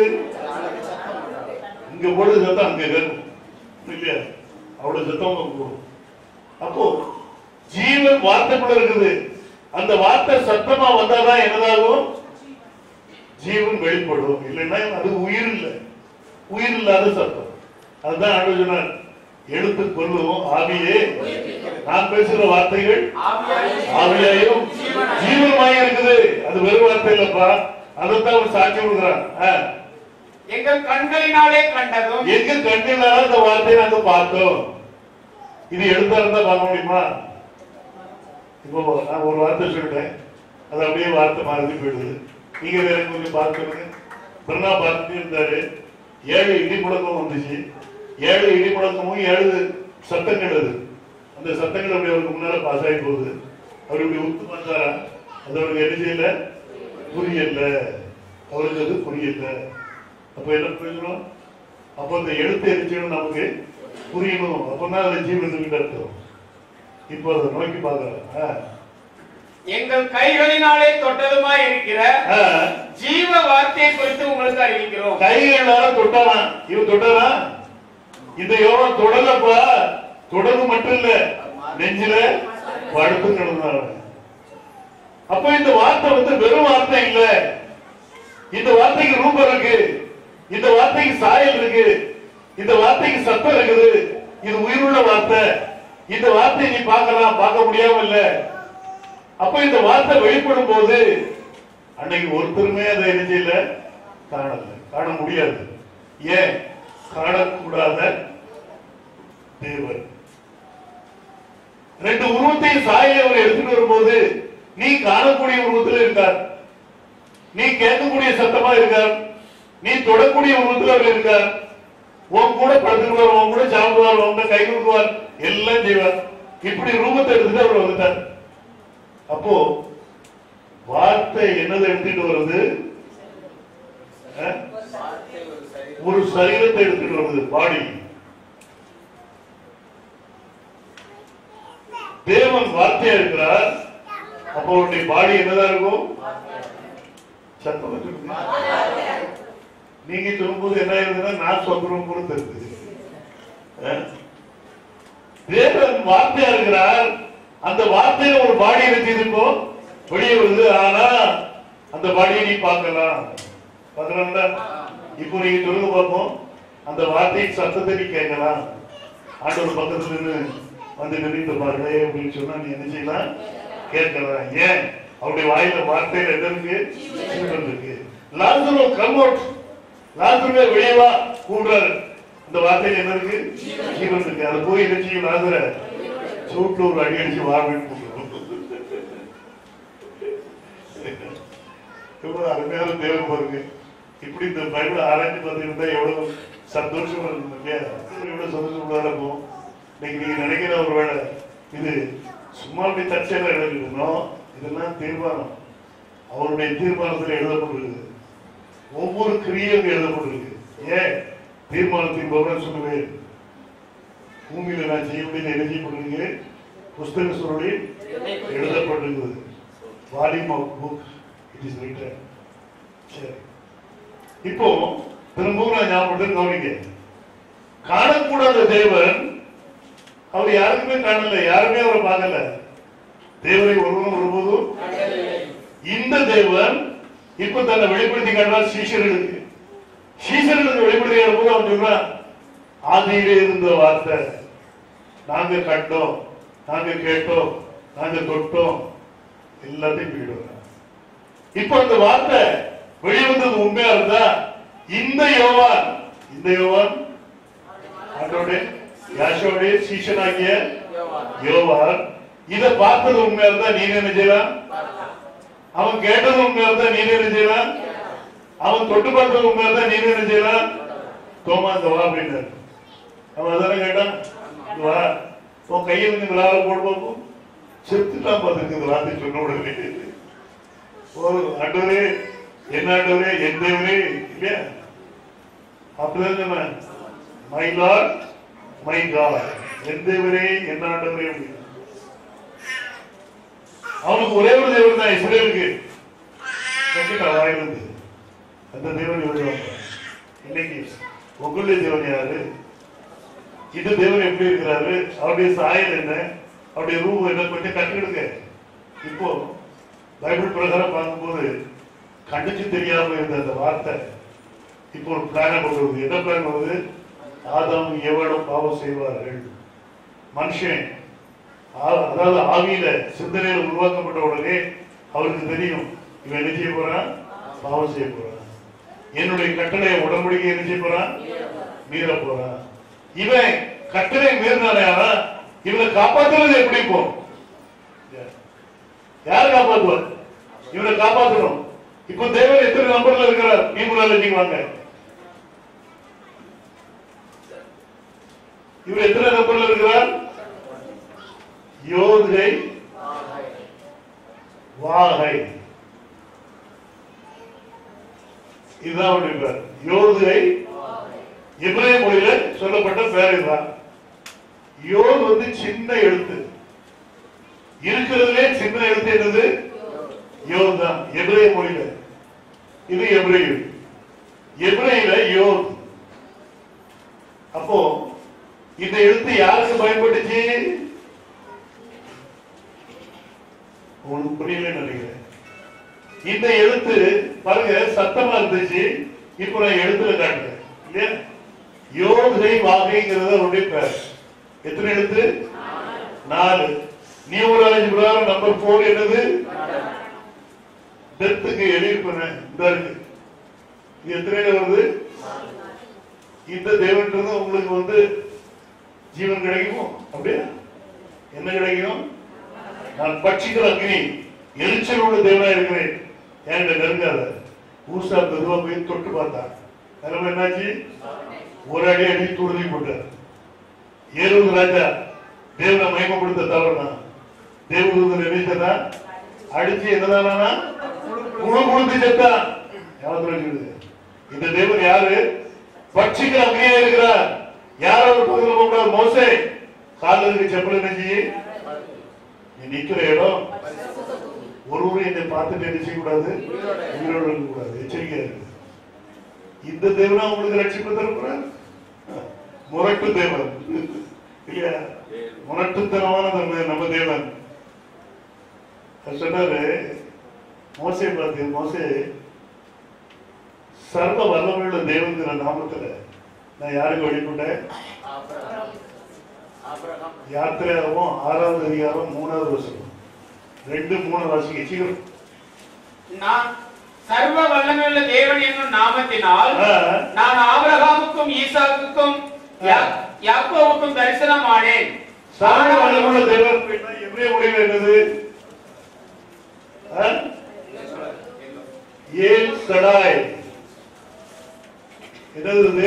இங்க போடுறது சத்தம் அங்க கேட்கும் இல்லையா அவ்வளவு சத்தம் அங்க போடும் அப்போ ஜீவன் வார்த்தைக்குள்ள இருக்குது அந்த வார்த்தை சத்தமா வந்தாதான் என்னதாகும் ஜீவன் வெளிப்படும் இல்லைன்னா அது உயிர் இல்லை உயிர் இல்லாத சத்தம் அதுதான் ஆண்டு சொன்னார் எழுத்து கொல்லும் ஆவியே நான் பேசுகிற வார்த்தைகள் ஆவியாயும் ஜீவனமாய் இருக்குது அது வெறும் வார்த்தை இல்லப்பா அதைத்தான் அவன் சாட்சி கொடுக்குறான் ஆ. எங்கள் கண்களினாலே கண்டதும் எங்க கண்ணினால அந்த வார்த்தையை நாங்க பார்த்தோம் இது எழுத்தா இருந்தா பார்க்க முடியுமா இப்போ நான் ஒரு வார்த்தை சொல்லிட்டேன் அது அப்படியே வார்த்தை மாறி போயிடுது நீங்க வேற கொஞ்சம் பார்த்துருங்க பிரணா பார்த்துட்டே இருந்தாரு ஏழு இடி முழக்கம் வந்துச்சு ஏழு இடி முழக்கமும் ஏழு சத்தங்கள் அது அந்த சத்தங்கள் அப்படி அவருக்கு முன்னால பாஸ் ஆகி போகுது அவர் இப்படி உத்து பார்த்தாரா அது அவருக்கு என்ன செய்யல புரியல அவருக்கு அது புரியல அப்ப என்ன புரியணும் அப்ப அந்த எழுத்து எரிச்சலும் நமக்கு புரியணும் அப்பதான் அது ஜீவன் இருக்குன்னு அர்த்தம் இப்போ அதை நோக்கி பார்க்கலாம் எங்கள் கைகளினாலே தொட்டதுமாய் இருக்கிற ஆ. ஆ. ஜீவ வார்த்தையை குறித்து உங்களுக்கு அறிவிக்கிறோம் கைகளால தொட்டானா இவன் தொட்டானா இந்த யோகம் தொடலப்பா தொடர்ந்து மட்டும் இல்ல நெஞ்சில படுத்து கிடந்தாங்க அப்ப இந்த வார்த்தை வந்து வெறும் வார்த்தை இல்ல இந்த வார்த்தைக்கு ரூபம் இருக்கு இந்த வார்த்தைக்கு சாயல் இருக்கு இந்த வார்த்தைக்கு சத்தம் இருக்குது இது உயிருள்ள வார்த்தை இந்த வார்த்தையை நீ பார்க்கலாம் பார்க்க முடியாம இல்ல அப்ப இந்த வார்த்தை வெளிப்படும் போது அன்னைக்கு ஒருத்தருமே அதை என்ன செய்யல காணல காண முடியாது ஏன் காணக்கூடாத தேவன் ரெண்டு உருவத்தையும் சாயை அவர் எடுத்துட்டு வரும்போது நீ காணக்கூடிய உருவத்தில் இருக்கார் நீ கேட்கக்கூடிய சத்தமா இருக்கார் நீ தொடக்கூடிய உருவத்தில் அவர் இருக்கார் உன் கூட படுத்துக்குவார் உன் கூட சாப்பிடுவார் உன் கூட கை கொடுக்குவார் எல்லாம் செய்வார் இப்படி ரூபத்தை எடுத்துட்டு அவர் வந்துட்டார் அப்போ வார்த்தை என்னதை எடுத்துட்டு வருது அஹ்? ஒரு சரீரத்தை எடுத்துட்டு வருது பாடி தேவன் வார்த்தையா இருக்கிறார் அப்போ உன்னுடைய பாடி என்னதான் இருக்கும் சத்தமா சொல்லுங்க. நீங்க சொல்லும்போது என்ன ஆயிருதுன்னா நான் சொல்றோம் கூட தெரியுது அஹ்? தேவன் வார்த்தையா இருக்கிறார் அந்த வார்த்தையில ஒரு பாடி வச்சிருக்கோ வெளியே வருது ஆனா அந்த பாடியை நீ பார்க்கலாம் பார்க்கலாம்ல இப்போ நீங்க சொல்லுங்க பார்ப்போம் அந்த வார்த்தையின் சத்தத்தை நீ கேட்கலாம் ஆண்டவர் பக்கத்துல நின்று வந்து நின்று பாருங்க அப்படின்னு சொன்னா நீ என்ன செய்யலாம் கேட்கலாம் ஏன் அவருடைய வாயில வார்த்தையில என்ன இருக்கு ஜீவன் இருக்கு லாசரோ கம் அவுட் லாசருவே வெளியே வா கூடுறாரு இந்த வார்த்தையில என்ன இருக்கு ஜீவன் இருக்கு அது போய் என்ன செய்யும் லாசர சூட்டு ஒரு அடி அடிச்சு வாழ்வின்னு கூப்பிடுறோம் எவ்வளவு அருமையான தேவன் பாருங்க இப்படி இந்த பைபிள் ஆராய்ச்சி பார்த்துருந்தா எவ்வளவு சந்தோஷமா இருக்கும் இல்லையா எவ்வளவு சந்தோஷமா இருக்கும் இன்னைக்கு நீங்க நினைக்கிற ஒரு வேலை இது சும்மா அப்படி தற்செயலா எழுதிருக்கணும் இதெல்லாம் தீர்மானம் அவருடைய தீர்மானத்தில் எழுதப்பட்டிருக்கு ஒவ்வொரு கிரியும் எழுதப்பட்டிருக்கு ஏன் தீர்மானத்தின் பவன் சொல்லுவேன் பூமியில நான் செய்ய வேண்டியது என்ன செய்யப்பட்டிருக்கு புஸ்தக சுருளில் எழுதப்பட்டிருக்கிறது volume of book it is written சரி இப்போ திரும்பவும் நான் ஞாபகப்படுத்த கவனிங்க காணக்கூடாத தேவன் அவர் யாருக்குமே காணல யாருமே அவரை பார்க்கல தேவனை ஒருவனும் ஒருபோதும் இந்த தேவன் இப்ப தன்னை வெளிப்படுத்தி காட்டுறார் சீஷர்களுக்கு சீஷர்களுக்கு வெளிப்படுத்தி காட்டும்போது அவன் சொல்றான் ஆதியிலே இருந்த வார்த்தை நாங்க கண்டோம் நாங்க கேட்டோம் நாங்க தொட்டோம் எல்லாத்தையும் போயிடுவாங்க இப்ப அந்த வார்த்தை வெளிவந்தது உண்மையா இருந்தா இந்த யோவான் இந்த யோவான் ஆண்டோடைய யாஷோடைய சீஷனாகிய யோவான் இத பார்த்தது உண்மையா இருந்தா நீ என்ன செய்யலாம் அவன் கேட்டது உண்மையா இருந்தா நீ என்ன செய்யலாம் அவன் தொட்டு பார்த்தது உண்மையா இருந்தா நீ என்ன செய்யலாம் தோமா இந்த வா அப்படின்னாரு அவன் அதானே கேட்டான் இங்க வா உன் கையை வந்து இந்த லாவில் போட்டு பார்ப்போம் செத்துட்டான் பார்த்துருக்கு இந்த வார்த்தை சொன்ன உடனே ஒரு ஆண்டவரே என்ன ஆண்டவரே என் தேவரே இல்லையா அப்படிதான் சொன்னேன் மை லார்ட் மை காட் என் தேவரே என்ன ஆண்டவரே அப்படின்னு அவனுக்கு ஒரே ஒரு தேவன் தான் இஸ்ரேலுக்கு கட்டிட்டா வாயிலிருந்து அந்த தேவன் இவர் இன்னைக்கு உங்களுடைய தேவன் யாரு இந்த தேவன் எப்படி இருக்கிறாரு அவருடைய சாயல் என்ன அவருடைய ரூபம் என்ன கொஞ்சம் கற்றுக்கிடுங்க இப்போ பைபிள் பிரகாரம் பார்க்கும்போது கண்டிச்சு தெரியாம இருந்த அந்த வார்த்தை இப்போ ஒரு பிளான கொண்டு வருது என்ன பிளான் வருது ஆதாம் எவனும் பாவம் செய்வார்கள் மனுஷன் ஆ- அதாவது ஆவியில சிந்தனையில உருவாக்கப்பட்ட உடனே அவருக்கு தெரியும் இவன் என்ன செய்ய போறான் பாவம் செய்ய போறான் என்னுடைய கட்டளை உடன்படிக்கை என்ன செய்ய போறான் மீற போறான் இவன் கட்டளை மீறினானே ஆனா இவனை காப்பாத்துறது எப்படி இப்போ யார் காப்பாத்துவார் இவனை காப்பாற்றணும் இப்போ தேவன் எத்தனை நம்பர்ல இருக்கிறார் நீங்க வாங்க இவர் எத்தனை நம்பர்ல இருக்கிறார் யோதை வாகை இதுதான் அவருடைய பேர் யோதை இப்ரேய மொழியில சொல்லப்பட்ட பேர் இதுதான் யோத் வந்து சின்ன எழுத்து இருக்கிறதுலே சின்ன எழுத்து என்னது யோத் தான் எபிரேய மொழியில இது எபிரேயு எபிரேயில யோத் அப்போ இந்த எழுத்து யாருக்கு பயன்பட்டுச்சு உங்களுக்கு புரியலன்னு நினைக்கிறேன் இந்த எழுத்து பாருங்க சத்தமா இருந்துச்சு இப்ப நான் எழுத்துல காட்டுறேன் இல்லையா யோகை வாகைங்கிறது அவருடைய பேர் எத்தனை எழுத்து நாலு நியூமராலஜி பிரகாரம் நம்பர் போர் என்னது டெத்துக்கு எழுதியிருப்பேன் இந்த இருக்கு இது எத்தனையில வருது இந்த தேவன்றது உங்களுக்கு வந்து ஜீவன் கிடைக்குமோ அப்படியா என்ன கிடைக்கும் நான் பட்சிக்கிற அக்னி எரிச்சல் உள்ள தேவனா இருக்கிறேன் என்கிட்ட நெருங்காத ஊசா மெதுவா போய் தொட்டு பார்த்தான் நிலைமை என்னாச்சு ஒரு அடி அடி துருதி போட்டார் ஏறுவது ராஜா தேவனை மயமப்படுத்த தவறுனா தேவதூதன் நினைச்சதா அடிச்சு என்னதானா குழு குழுத்து செத்தான் ஞாபகத்துல இருக்குது. இந்த தேவன் யாரு பட்சிக்கிற அக்னியா இருக்கிறார் யார் அவர் பக்கத்துல போக கூடாது மோசே காலில் இருக்க செப்பல் என்ன செய்யு நீ நிக்கிற இடம் ஒருவரும் என்னை பார்த்துட்டு என்ன செய்யக்கூடாது உயிரோடு இருக்கக்கூடாது எச்சரிக்கையா இருக்கு இந்த தேவனா உங்களுக்கு ரட்சிப்பு தரக்கூடாது முரட்டு தேவன் இல்லையா முரட்டுத்தனமான நம்ம நம்ம தேவன் அவர் சொன்னாரு மோசே பார்த்து மோசே சர்வ வல்லமையுள்ள தேவங்கிற நாமத்துல நான் யாருக்கு வழிபட்டேன் யாத்திரையாகவும் ஆறாவது அதிகாரம் மூணாவது வருஷம் ரெண்டு மூணு வாசிக்க சீக்கிரம் நான் சர்வ வல்லமையுள்ள தேவன் என்னும் நாமத்தினால் ஆ. நான் ஆபிரகாமுக்கும் ஈசாக்குக்கும் யா- யாக்கோவுக்கும் தரிசனம் ஆனேன் சர்வ வல்லமையுள்ள தேவன் அப்படின்னா எவ்வளவு முடிவு என்னது ஆ? ஏல் சடாய் என்னது இது?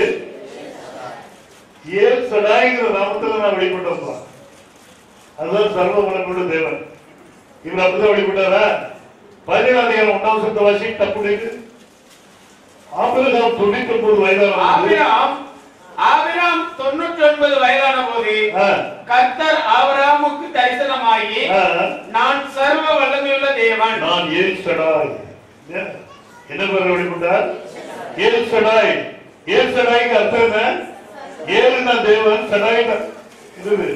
ஏல் சடாய்ங்கிற நாமத்துல நான் வழிபட்டோம்ப்பா அதுதான் சர்வ வல்லமையுள்ள தேவன் இவர் அப்படிதான் வழிபட்டாரா பதினேழாம் அதிகாரம் ஒன்றாம் சத்த வாசி தப்பு ஆபிரகாம் தொண்ணூத்தி ஒன்பது வயதான ஆபிராம் ஆபிராம் தொண்ணூற்றி ஒன்பது வயதான போது ஆ. கர்த்தர் ஆபிராமுக்கு தரிசனமாகி ஆ. நான் சர்வ வல்லமையுள்ள தேவன் நான் ஏல் சடாய் ஏன்? என்ன பேர் வழிபட்டார் ஏல் சடாய் ஏல் சடாய்க்கு அர்த்தம் என்ன ஏழுனா தேவன் சடாய்னா இது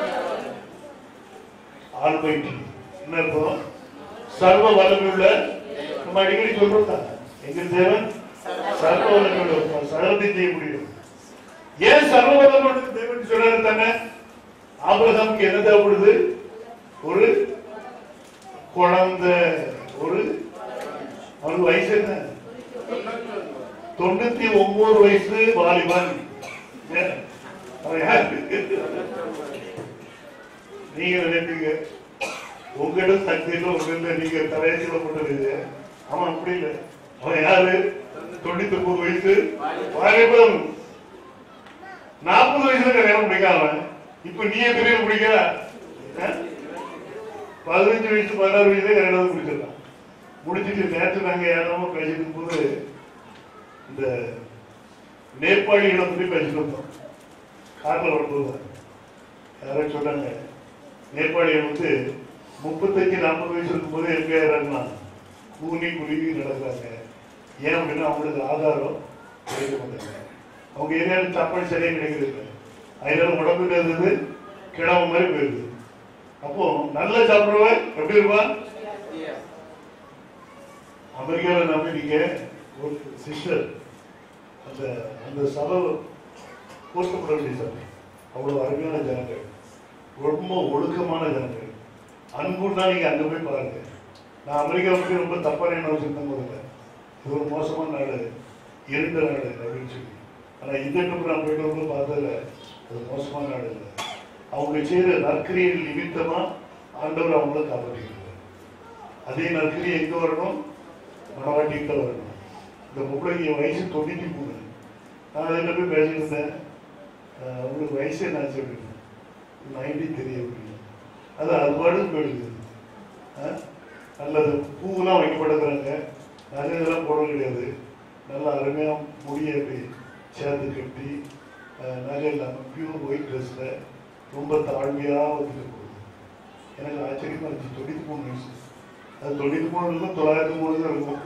ஆல்மைட்டி என்ன அர்த்தம் சர்வ வல்லமையுள்ள நம்ம அடிக்கடி சொல்றோம் தான். எங்க தேவன் சர்வ வல்லமையுள்ள சகலத்தை செய்ய முடியும் ஏன் சர்வ வல்லமையுள்ள தேவன் சொல்றாரு தானே ஆபிரகாமுக்கு என்ன தேவைப்படுது ஒரு குழந்தை ஒரு அவனுக்கு வயசு என்ன தொண்ணூத்தி ஒன்பது வயசு வாலிபன் ஏன்? அவன் யாரு? நீங்க நினைப்பீங்க உங்ககிட்ட சக்தி இல்லை உங்க இல்ல நீங்க தலையத்துல போட்டுருங்க அவன் அப்படி இல்லை அவன் யாரு தொண்ணூத்தி ஒன்பது வயசு வாலிபன் நாற்பது வயசுல கல்யாணம் முடிக்காம இப்ப நீ எத்தனை முடிக்கிற பதினஞ்சு வயசு பதினாறு வயசுல கல்யாணம் முடிச்சிடலாம் முடிச்சிட்டு நேற்று நாங்க யாராம பேசிட்டு போது இந்த நேபாளிகளை பத்தி பேசிட்டு இருந்தோம் கார்ல வரும்போது யாரோ சொன்னாங்க நேபாளிகள் வந்து முப்பத்தஞ்சு நாற்பது வயசு இருக்கும்போது எங்க இறங்கினா கூனி குருவி நடக்கிறாங்க ஏன் அப்படின்னா அவங்களுக்கு ஆதாரம் கிடைக்க மாட்டாங்க அவங்க ஏரியாவில் சாப்பாடு சரியா கிடைக்கிறது இல்லை அதனால உடம்புல இருந்தது கிழமை மாதிரி போயிருது அப்போ நல்லா சாப்பிடுவேன் எப்படி இருப்பான் அமெரிக்காவில் நம்பி நீங்க ஒரு சிஸ்டர் அந்த அந்த சபை போஸ்ட் வேண்டிய சபை அவ்வளவு அருமையான ஜனங்கள் ரொம்ப ஒழுக்கமான ஜனங்கள் அன்புன்னா நீங்க அங்க போய் பாருங்க நான் அமெரிக்கா பத்தி ரொம்ப தப்பான எண்ணம் வச்சிருந்தேன் முதல்ல இது ஒரு மோசமான நாடு இருண்ட நாடு அப்படின்னு சொல்லி ஆனா இந்த இடத்துக்கு நான் போயிட்டு வந்து பார்த்ததுல அது மோசமான நாடு இல்லை அவங்க செய்யற நற்கிரியின் நிமித்தமா ஆண்டவர் அவங்கள காப்பாற்றிக்கிறார் அதே நற்கிரி எங்க வரணும் மனவாட்டிகிட்ட வரணும் இந்த பொம்பளைக்கு என் வயசு தொண்ணூத்தி மூணு நான் அதில் போய் பேசிட்டு இருந்தேன் அஹ் உங்களுக்கு வயசு என்னாச்சு அப்படின்னு நைன்டி த்ரீ அப்படின்னு அது அது பாடு போயிடுது அஹ் நல்லது பூவெல்லாம் வைக்கப்படுறாங்க நகை இதெல்லாம் போட கிடையாது நல்லா அருமையா முடிய அப்படி சேர்த்து கட்டி அஹ் நகை இல்லாமல் பியூர் ஒயிட் ட்ரெஸ்ல ரொம்ப தாழ்மையா வந்துட்டு போகுது எனக்கு ஆச்சரியமா இருந்துச்சு தொண்ணூத்தி மூணு வயசு அது தொண்ணூத்தி மூணு இருக்கும் தொள்ளாயிரத்தி மூணு தான் இருக்கும்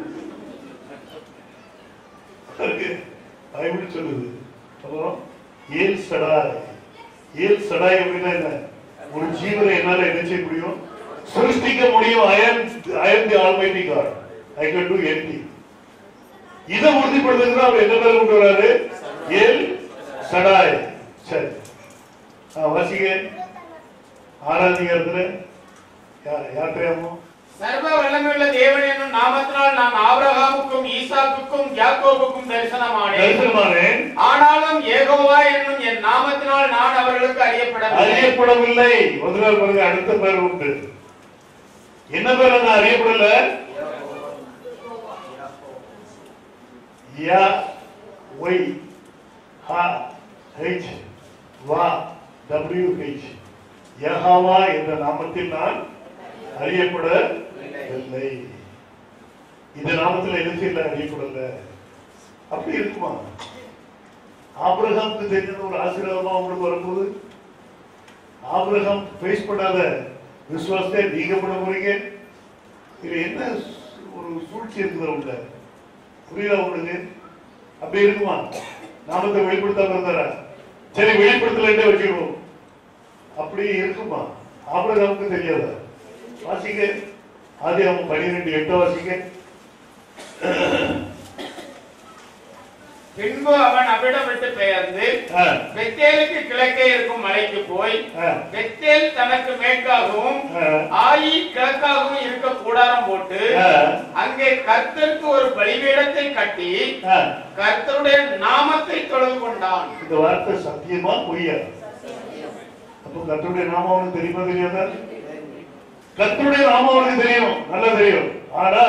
அதுக்கு பைபிள் சொல்லுது அப்புறம் ஏல் சடாய் ஏல் சடாய் அப்படின்னா என்ன ஒரு ஜீவனை என்னால என்ன செய்ய முடியும் சிருஷ்டிக்க முடியும் ஐ am I am the almighty god i can do anything இதை உறுதிப்படுத்துறது அவர் என்ன பேர் கொண்டு வராரு ஏல் சடாய் சரி ஆ, வாசிங்க ஆறாம் அதிகாரத்துல யா- யார் தெரியாமோ சர்வ வல்லமையுள்ள தேவன் என்னும் நாமத்தினால் நான் ஆபிரகாமுக்கும் ஈசாக்குக்கும் யாக்கோபுக்கும் தரிசனமானேன் தரிசனமானேன் ஆனாலும் ஏகோவா என்னும் என் நாமத்தினால் நான் அவர்களுக்கு அறியப்படவில்லை அறியப்படவில்லை முதல்வர் பாருங்க அடுத்த பேர் உண்டு என்ன பேர் நான் அறியப்படல யா ஒய் ஹா ஹெச் வா டபிள்யூ ஹெச் யஹாவா என்ற நாமத்தில் நான் அறியப்படவில்லை இந்த நாமத்தில் எழுதி இல்லை அறியப்படல அப்படி இருக்குமா ஆபிரகாமுக்கு தெரிஞ்ச ஒரு ஆசீர்வாதமா உங்களுக்கு வரும்போது ஆபிரகாம் ஃபேஸ் பண்ணாத விசுவாசத்தை நீங்க பண்ண போறீங்க இது என்ன ஒரு சூழ்ச்சி இருக்குது உள்ள புரியுதா உங்களுக்கு அப்படி இருக்குமா நாமத்தை வெளிப்படுத்தாம இருந்தாரா சரி வெளிப்படுத்தல வச்சுக்கணும் அப்படி இருக்குமா ஆபிரகாமுக்கு தெரியாதா வாசிங்க ஆதி அவன் பனிரெண்டு எட்டு வாசிங்க பின்பு அவன் அவ்விடம் விட்டு பெயர்ந்து ஆ, பெத்தேலுக்கு கிழக்கே இருக்கும் மலைக்கு போய் ஆ, பெத்தேல் தனக்கு மேற்காகவும் ஆ, ஆயி கிழக்காகவும் இருக்க கூடாரம் போட்டு ஆ, அங்கே கர்த்தருக்கு ஒரு பலிபீடத்தை கட்டி ஆ. கர்த்தருடைய நாமத்தை தொழுது கொண்டான் இந்த வார்த்தை சத்தியமா பொய்யா அப்போ கர்த்தருடைய நாமம் அவனுக்கு தெரியுமா தெரியாதா கர்த்தருடைய நாமம் அவனுக்கு தெரியும் நல்லா தெரியும் ஆனா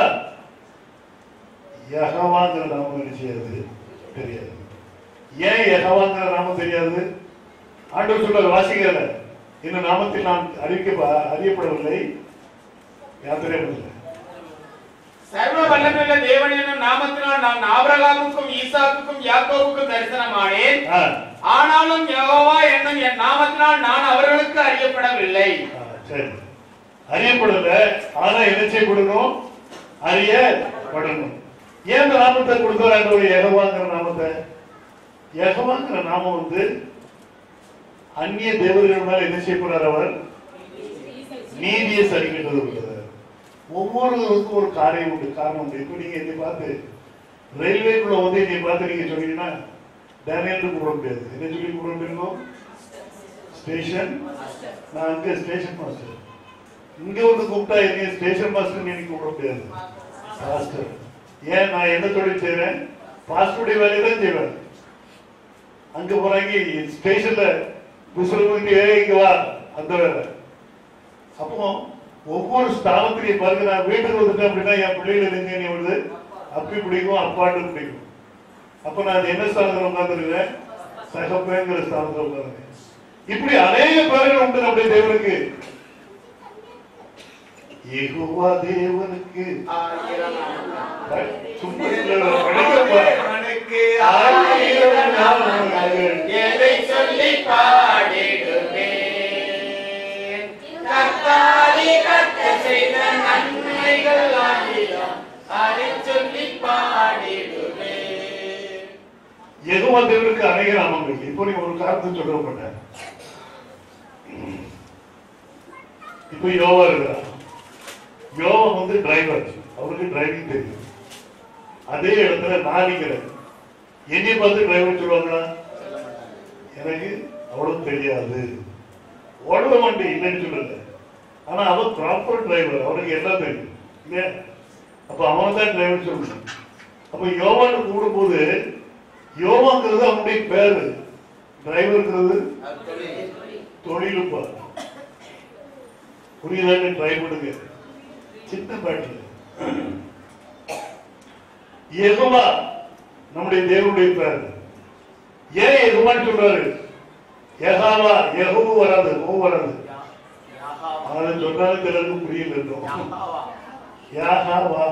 யகவாங்கிற நாமம் என்ன செய்யாது தெரியாது ஏன் யகவாங்கிற நாமம் தெரியாது ஆண்டவர் சொல்ற வாசிக்கல இந்த நாமத்தில் நான் அறிவிக்க அறியப்படவில்லை யார் தெரியவில்லை சர்வ வல்லமையுள்ள தேவன் என்னும் நாமத்தினால் நான் ஆபிரகாமுக்கும் ஈசாக்குக்கும் யாக்கோவுக்கும் தரிசனமானேன் ஆ, ஆனாலும் யெகோவா என்னும் என் நாமத்தினால் நான் அவர்களுக்கு அறியப்படவில்லை ஆ, சரி அறியப்படல ஆனா என்ன செய்யப்படணும் அறியப்படணும் ஏன் இந்த நாமத்தை கொடுத்தார் ஆண்டவர் யெகோவாங்கிற நாமத்தை யெகோவாங்கிற நாமம் வந்து அந்நிய தேவர்கள் மேல என்ன செய்யப்படுறார் அவர் நீதியை சரிக்கின்றது உள்ளது ஒவ்வொருவருக்கும் ஒரு காரியம் உண்டு காரணம் உண்டு இப்போ நீங்க என்னை பார்த்து ரயில்வேக்குள்ள வந்து என்னை பார்த்து நீங்க சொன்னீங்கன்னா டேனியல் கூப்பிட முடியாது என்ன சொல்லி கூப்பிட முடியும் ஸ்டேஷன் நான் அங்க ஸ்டேஷன் மாஸ்டர் இங்க வந்து கூப்பிட்டா என்ன ஸ்டேஷன் மாஸ்டர் நீங்க கூப்பிட முடியாது பாஸ்டர் ஏன் நான் என்ன தொழில் செய்றேன் பாஸ்டருடைய வேலையை தான் செய்வேன் அங்க போறாங்க ஸ்டேஷன்ல விசில் போயிட்டு ஏ இங்க வா அந்த வேலை அப்போ ஒவ்வொரு ஸ்தானத்திலையும் பாருங்க நான் வீட்டுக்கு வந்துட்டேன் அப்படின்னா என் பிள்ளைகள் எங்க நீ வருது அப்பி பிடிக்கும் அப்பாட்டு பிடிக்கும் அப்ப நான் என்ன ஸ்தானத்துல உட்கார்ந்துருக்கேன் சகப்பேங்கிற ஸ்தானத்துல உட்கார்ந்துருக்கேன் இப்படி அநேக பேர்கள் உண்டு நம்முடைய தேவனுக்கு யெகோவா தேவனுக்கு சும்மா இல்ல, படிக்கப்பா. அவனுக்கு ஆயிரம் நாமங்கள். எதை சொல்லி பாடிடுவேன் கர்த்தாதி கர்த்த செய்த நன்மைகள் ஆயிரம் அதை சொல்லி பாடிடுவேன் யெகோவா தேவனுக்கு அநேக நாமங்கள் இப்போ நீங்க ஒரு காரணத்தை சொல்ல மாட்டேன் இப்போ யோவா இருக்கிறார் யோவா வந்து டிரைவர் அவருக்கு டிரைவிங் தெரியும் அதே இடத்துல நான் நிக்கிறேன் என்னை பார்த்து டிரைவர் சொல்லுவாங்களா எனக்கு அவ்வளவு தெரியாது ஓடுற வண்டி இல்லைன்னு சொல்லல ஆனா அவன் ப்ராப்பர் டிரைவர் அவனுக்கு எல்லாம் தெரியும் இல்லையா அப்ப அவன் தான் டிரைவர் சொல்லணும் அப்ப யோவான்னு கூடும்போது யோவாங்கிறது அவனுடைய பேரு டிரைவர்ங்கிறது தொழிலுப்பா புரியுதான்னு ட்ரை பண்ணுங்க சின்ன பாட்டில் யெகோவா நம்முடைய தேவனுடைய பேர் ஏன் யெகோவான்னு சொல்றாரு யெகாவா யெகோவு வராது ஓ வராது அதை சொன்னாலும் சிலருக்கு புரியல இருக்கும் யாஹாவா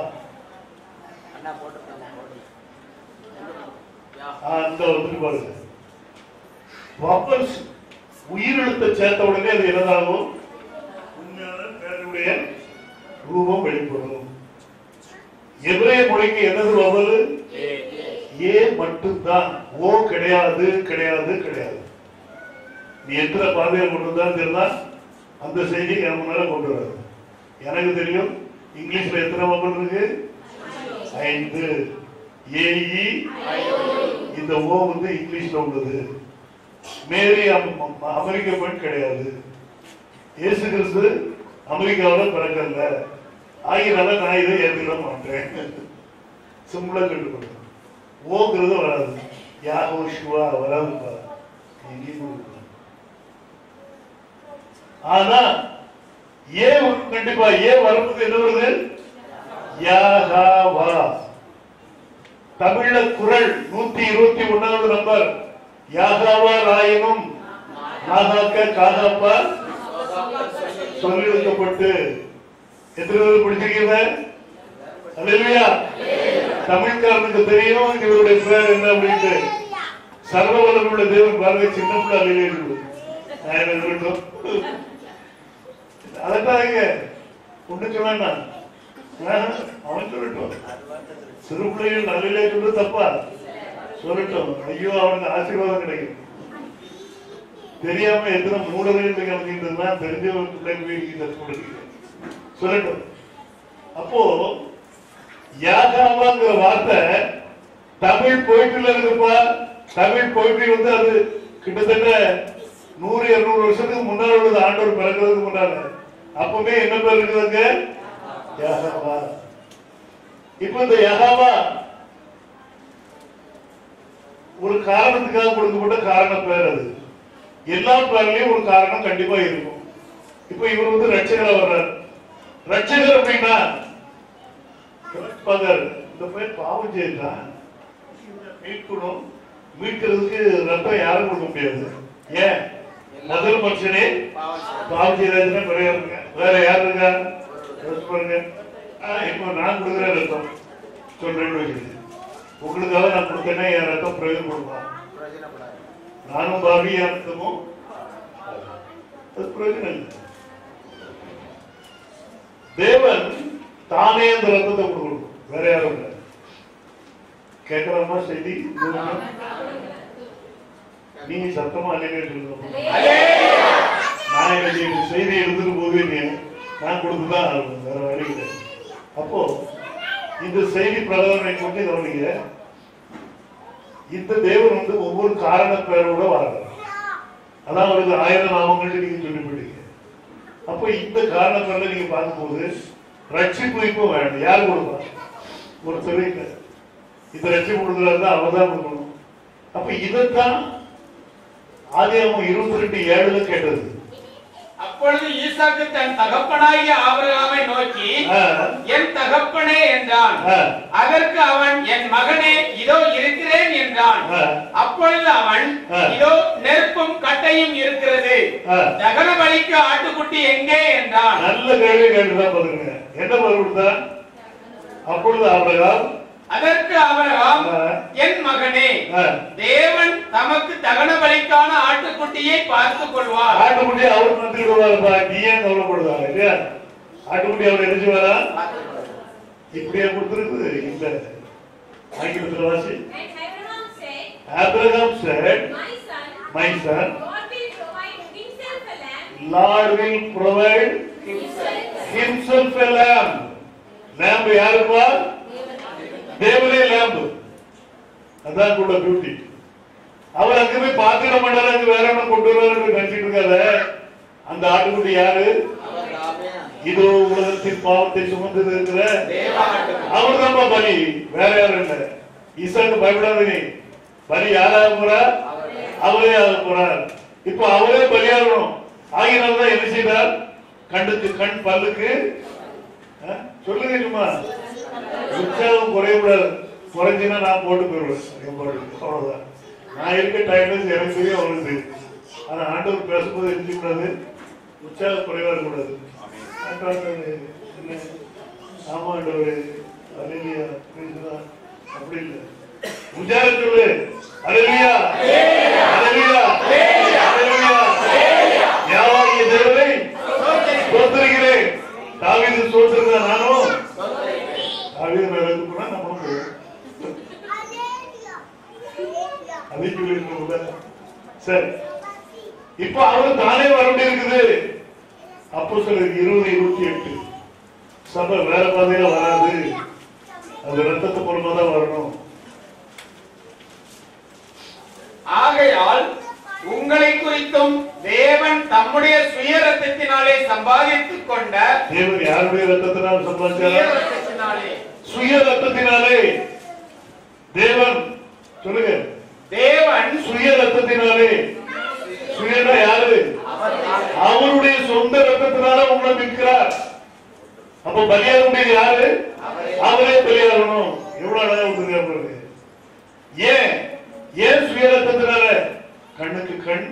ஆ, அந்த வந்துட்டு பாருங்க வப்பல்ஸ் உயிரெழுத்தை சேர்த்த உடனே அது என்னதாகும் உண்மையான பேருடைய ரூபம் வெளிப்படும் எபிரேய மொழிக்கு என்னது வவல் ஏ மட்டும்தான் ஓ கிடையாது கிடையாது கிடையாது நீ எத்தனை பாதையில் கொண்டு வந்தாலும் தெரியல அந்த செய்தி என் முன்னால கொண்டு வராது எனக்கு தெரியும் இங்கிலீஷ்ல எத்தனை வவல் இருக்கு ஐந்து ஏஇ இந்த ஓ வந்து இங்கிலீஷ்ல உள்ளது மேரி அம்- அம்- அமெரிக்க பெண் கிடையாது இயேசு கிறிஸ்து அமெரிக்காவில் பிறக்கல ஆகினால நான் இதை ஏற்றுக்க மாட்டேன் சிம்பிளா கட்டுக்கணும் ஓங்கிறது வராது யாகோ சிவா வராதுப்பா எங்கேயும் கொடுக்கலாம் ஆனா ஏன் கண்டிப்பா ஏன் வரும்போது என்ன வருது யாகாவா தமிழ்ல குரல் நூத்தி இருபத்தி ஒன்னாவது நம்பர் யாகாவா ராயனும் நாகாக்க காகாப்பா சொல்லிழுக்கப்பட்டு எத்தனை பேர் பிடிச்சிருக்கீங்க அல்லையா தமிழ்காரனுக்கு தெரியும் இவருடைய பேர் என்ன அப்படின்ட்டு சர்வவல்லமுள்ள தேவன் பாருங்க சின்ன பிள்ளை அலையிலே நான் என்ன சொல்லட்டும் அதான் இங்க ஒண்ணு சொன்னா அவன் சொல்லட்டும் சிறு பிள்ளைகள் நல்லிலே சொல்லு தப்பா சொல்லட்டும் ஐயோ அவனுக்கு ஆசீர்வாதம் கிடைக்கும் தெரியாம எத்தனை மூடர்கள் கிளம்பின்றதுனா தெரிஞ்சவங்க பிள்ளைங்க வீட்டுக்கு கற்றுக் சொல்லட்டும் அப்போ யாகாவாங்கிற வார்த்தை தமிழ் போயிட்டுல இருக்குப்பா தமிழ் போயிட்டு வந்து அது கிட்டத்தட்ட நூறு இருநூறு வருஷத்துக்கு முன்னால உள்ளது ஆண்டவர் பிறக்கிறதுக்கு முன்னால அப்பவே என்ன பேர் இருக்குதுங்க யாகாவா இப்ப இந்த யகாவா ஒரு காரணத்துக்காக கொடுக்கப்பட்ட காரண பேர் அது எல்லா பேர்லயும் ஒரு காரணம் கண்டிப்பா இருக்கும் இப்ப இவர் வந்து ரட்சகரா வர்றார் ரட்சகர் அப்படின்னா பகர் இந்த பேர் பாவம் செய்தான் மீட்கணும் மீட்கிறதுக்கு ரத்தம் யாரும் கொடுக்க முடியாது ஏன் முதல் மனுஷனே பாவம் செய்தாச்சுன்னா வேற யார் இருக்கா? வேற யார் இருக்கா யோசிச்சு பாருங்க ஆ, இப்போ நான் கொடுக்குற ரத்தம் சொல்றேன்னு வச்சுக்கோங்க உங்களுக்காக நான் கொடுத்தேன்னா என் ரத்தம் பிரயோஜனப்படுமா நானும் பாவி என் ரத்தமும் அது பிரயோஜனம் இல்லை தேவன் தானே அந்த ரத்தத்தை கொடுக்கணும் வேற யாரும் இல்லை கேட்கலாமா செய்தி நீங்க சத்தமா அல்லையே சொல்லணும் நான் எனக்கு இந்த செய்தி எடுத்துட்டு போவேன் நான் கொடுத்துதான் ஆகணும் வேற வழி கிடையாது அப்போ இந்த செய்தி பிரகாரம் கொஞ்சம் கவனிங்க இந்த தேவன் வந்து ஒவ்வொரு காரண பெயரோட வராங்க அதான் அவருக்கு ஆயிரம் நாமங்கள் நீங்க சொல்லி போயிட்டீங்க அப்போ இந்த காரண பெயர்ல நீங்க பார்க்கும்போது ரட்சிப்பு இப்போ வேணும் யார் கொடுப்பா ஒருத்தர் இல்லை இந்த ரட்சிப்பு கொடுக்குறாரு அவர் தான் கொடுக்கணும் அப்ப இதைத்தான் ஆதியாகமம் இருபத்தி ரெண்டு ஏழுல கேட்டது அப்பொழுது ஈசாக்கு தன் தகப்பனாகிய ஆபிரகாமை நோக்கி ஆ, என் தகப்பனே என்றான் ஆ, அதற்கு அவன் என் மகனே இதோ இருக்கிறேன் என்றான் ஆ. அப்பொழுது அவன் ஆ. இதோ நெருப்பும் கட்டையும் இருக்கிறது ஆ. தகன பலிக்கு ஆட்டுக்குட்டி எங்கே என்றான் நல்ல கேள்வி கேட்டுதான் பாருங்க என்ன பதில் கொடுத்தா அப்பொழுது ஆபிரகாம் அதற்கு ஆபிரகாம் ஆ. என் மகனே ஆ, தேவன் தமக்கு தகன பலிக்கான ஆட்டுக்குட்டியை பார்த்துக் கொள்வார் ஆட்டுக்குட்டி அவர் நடத்திடுவாருப்பா நீ ஏன் கவலைப்படுதா இல்லையா ஆட்டுக்குட்டி அவர் என்ன செய்வாரா இப்படியே கொடுத்துருக்குது இல்ல ஆங்கிலத்துல வாசி And Abraham said, Abraham said My son, my son God will provide himself a lamb. lord will provide Himself himself a lamb lamb யாருப்பா தேவனே lamb அதான் கூட பியூட்டி அவர் அங்க போய் பார்த்துட மாட்டாரு அங்க வேற என்ன கொண்டு வருவாரு நினைச்சிட்டு இருக்காத அந்த ஆட்டுக்குட்டி யாரு இதோ உலகத்தின் பாவத்தை சுமந்து இருக்கிற அவர் தான் பலி வேற யாரும் இல்ல ஈசாக்கு பயப்படாத நீ பலி யாராக போறார் அவரே ஆக போறார் இப்போ அவரே பலியாகணும் ஆகினால்தான் என்ன செய்தார் கண்ணுக்கு கண் பல்லுக்கு ஆ? சொல்லுங்க சும்மா உற்சாகம் குறையக்கூடாது குறைஞ்சினா நான் போட்டு போயிடுவேன் என் பாட்டுக்கு. அவ்வளவுதான் நான் இருக்க டைம்லஸ் எனக்கு தெரியும் அவனுக்கு தெரியும் ஆனா ஆண்டவர் பேசும்போது இருக்கக்கூடாது உற்சாகம் குறைவா இருக்கக்கூடாது ஆண்டவர் என்ன? ஆமா ஆண்டவர் அலையிலியா அப்படி இல்லை உற்சாக சொல்லு அலையிலியா அலையிலியா அலையிலியா யாவாகிய தேவனை தோத்திருக்கிறேன் தாவீது தோற்றிருந்தா நானும் தாவீது நடந்து போனா நமக்கு அதை சொல்லிருக்கோம்ல சரி இப்ப அவர் தானே வர இருக்குது அப்போ சொல்ல இருபது இருபத்தி எட்டு சபை வேற பாதையில வராது அது ரத்தத்து மூலமா தான் வரணும் ஆகையால் உங்களை குறித்தும் தேவன் தம்முடைய சுய ரத்தத்தினாலே சம்பாதித்துக் கொண்ட தேவன் யாருடைய ரத்தத்தினால் சுய சம்பாதிச்சாரா ரத்தத்தினாலே சுய ரத்தத்தினாலே தேவன் சொல்லுங்க தேவன் சுய ரத்தத்தினாலே சுயனா யாரு அவருடைய சொந்த ரத்தத்தினால உங்களை மீட்கிறார் அப்ப பலியாக முடியாது யாரு அவரே பலியாகணும் எவ்வளவு அழகா விட்டுருக்காரு பாருங்க ஏன் ஏன் சுய ரத்தத்தினால கண்ணுக்கு கண்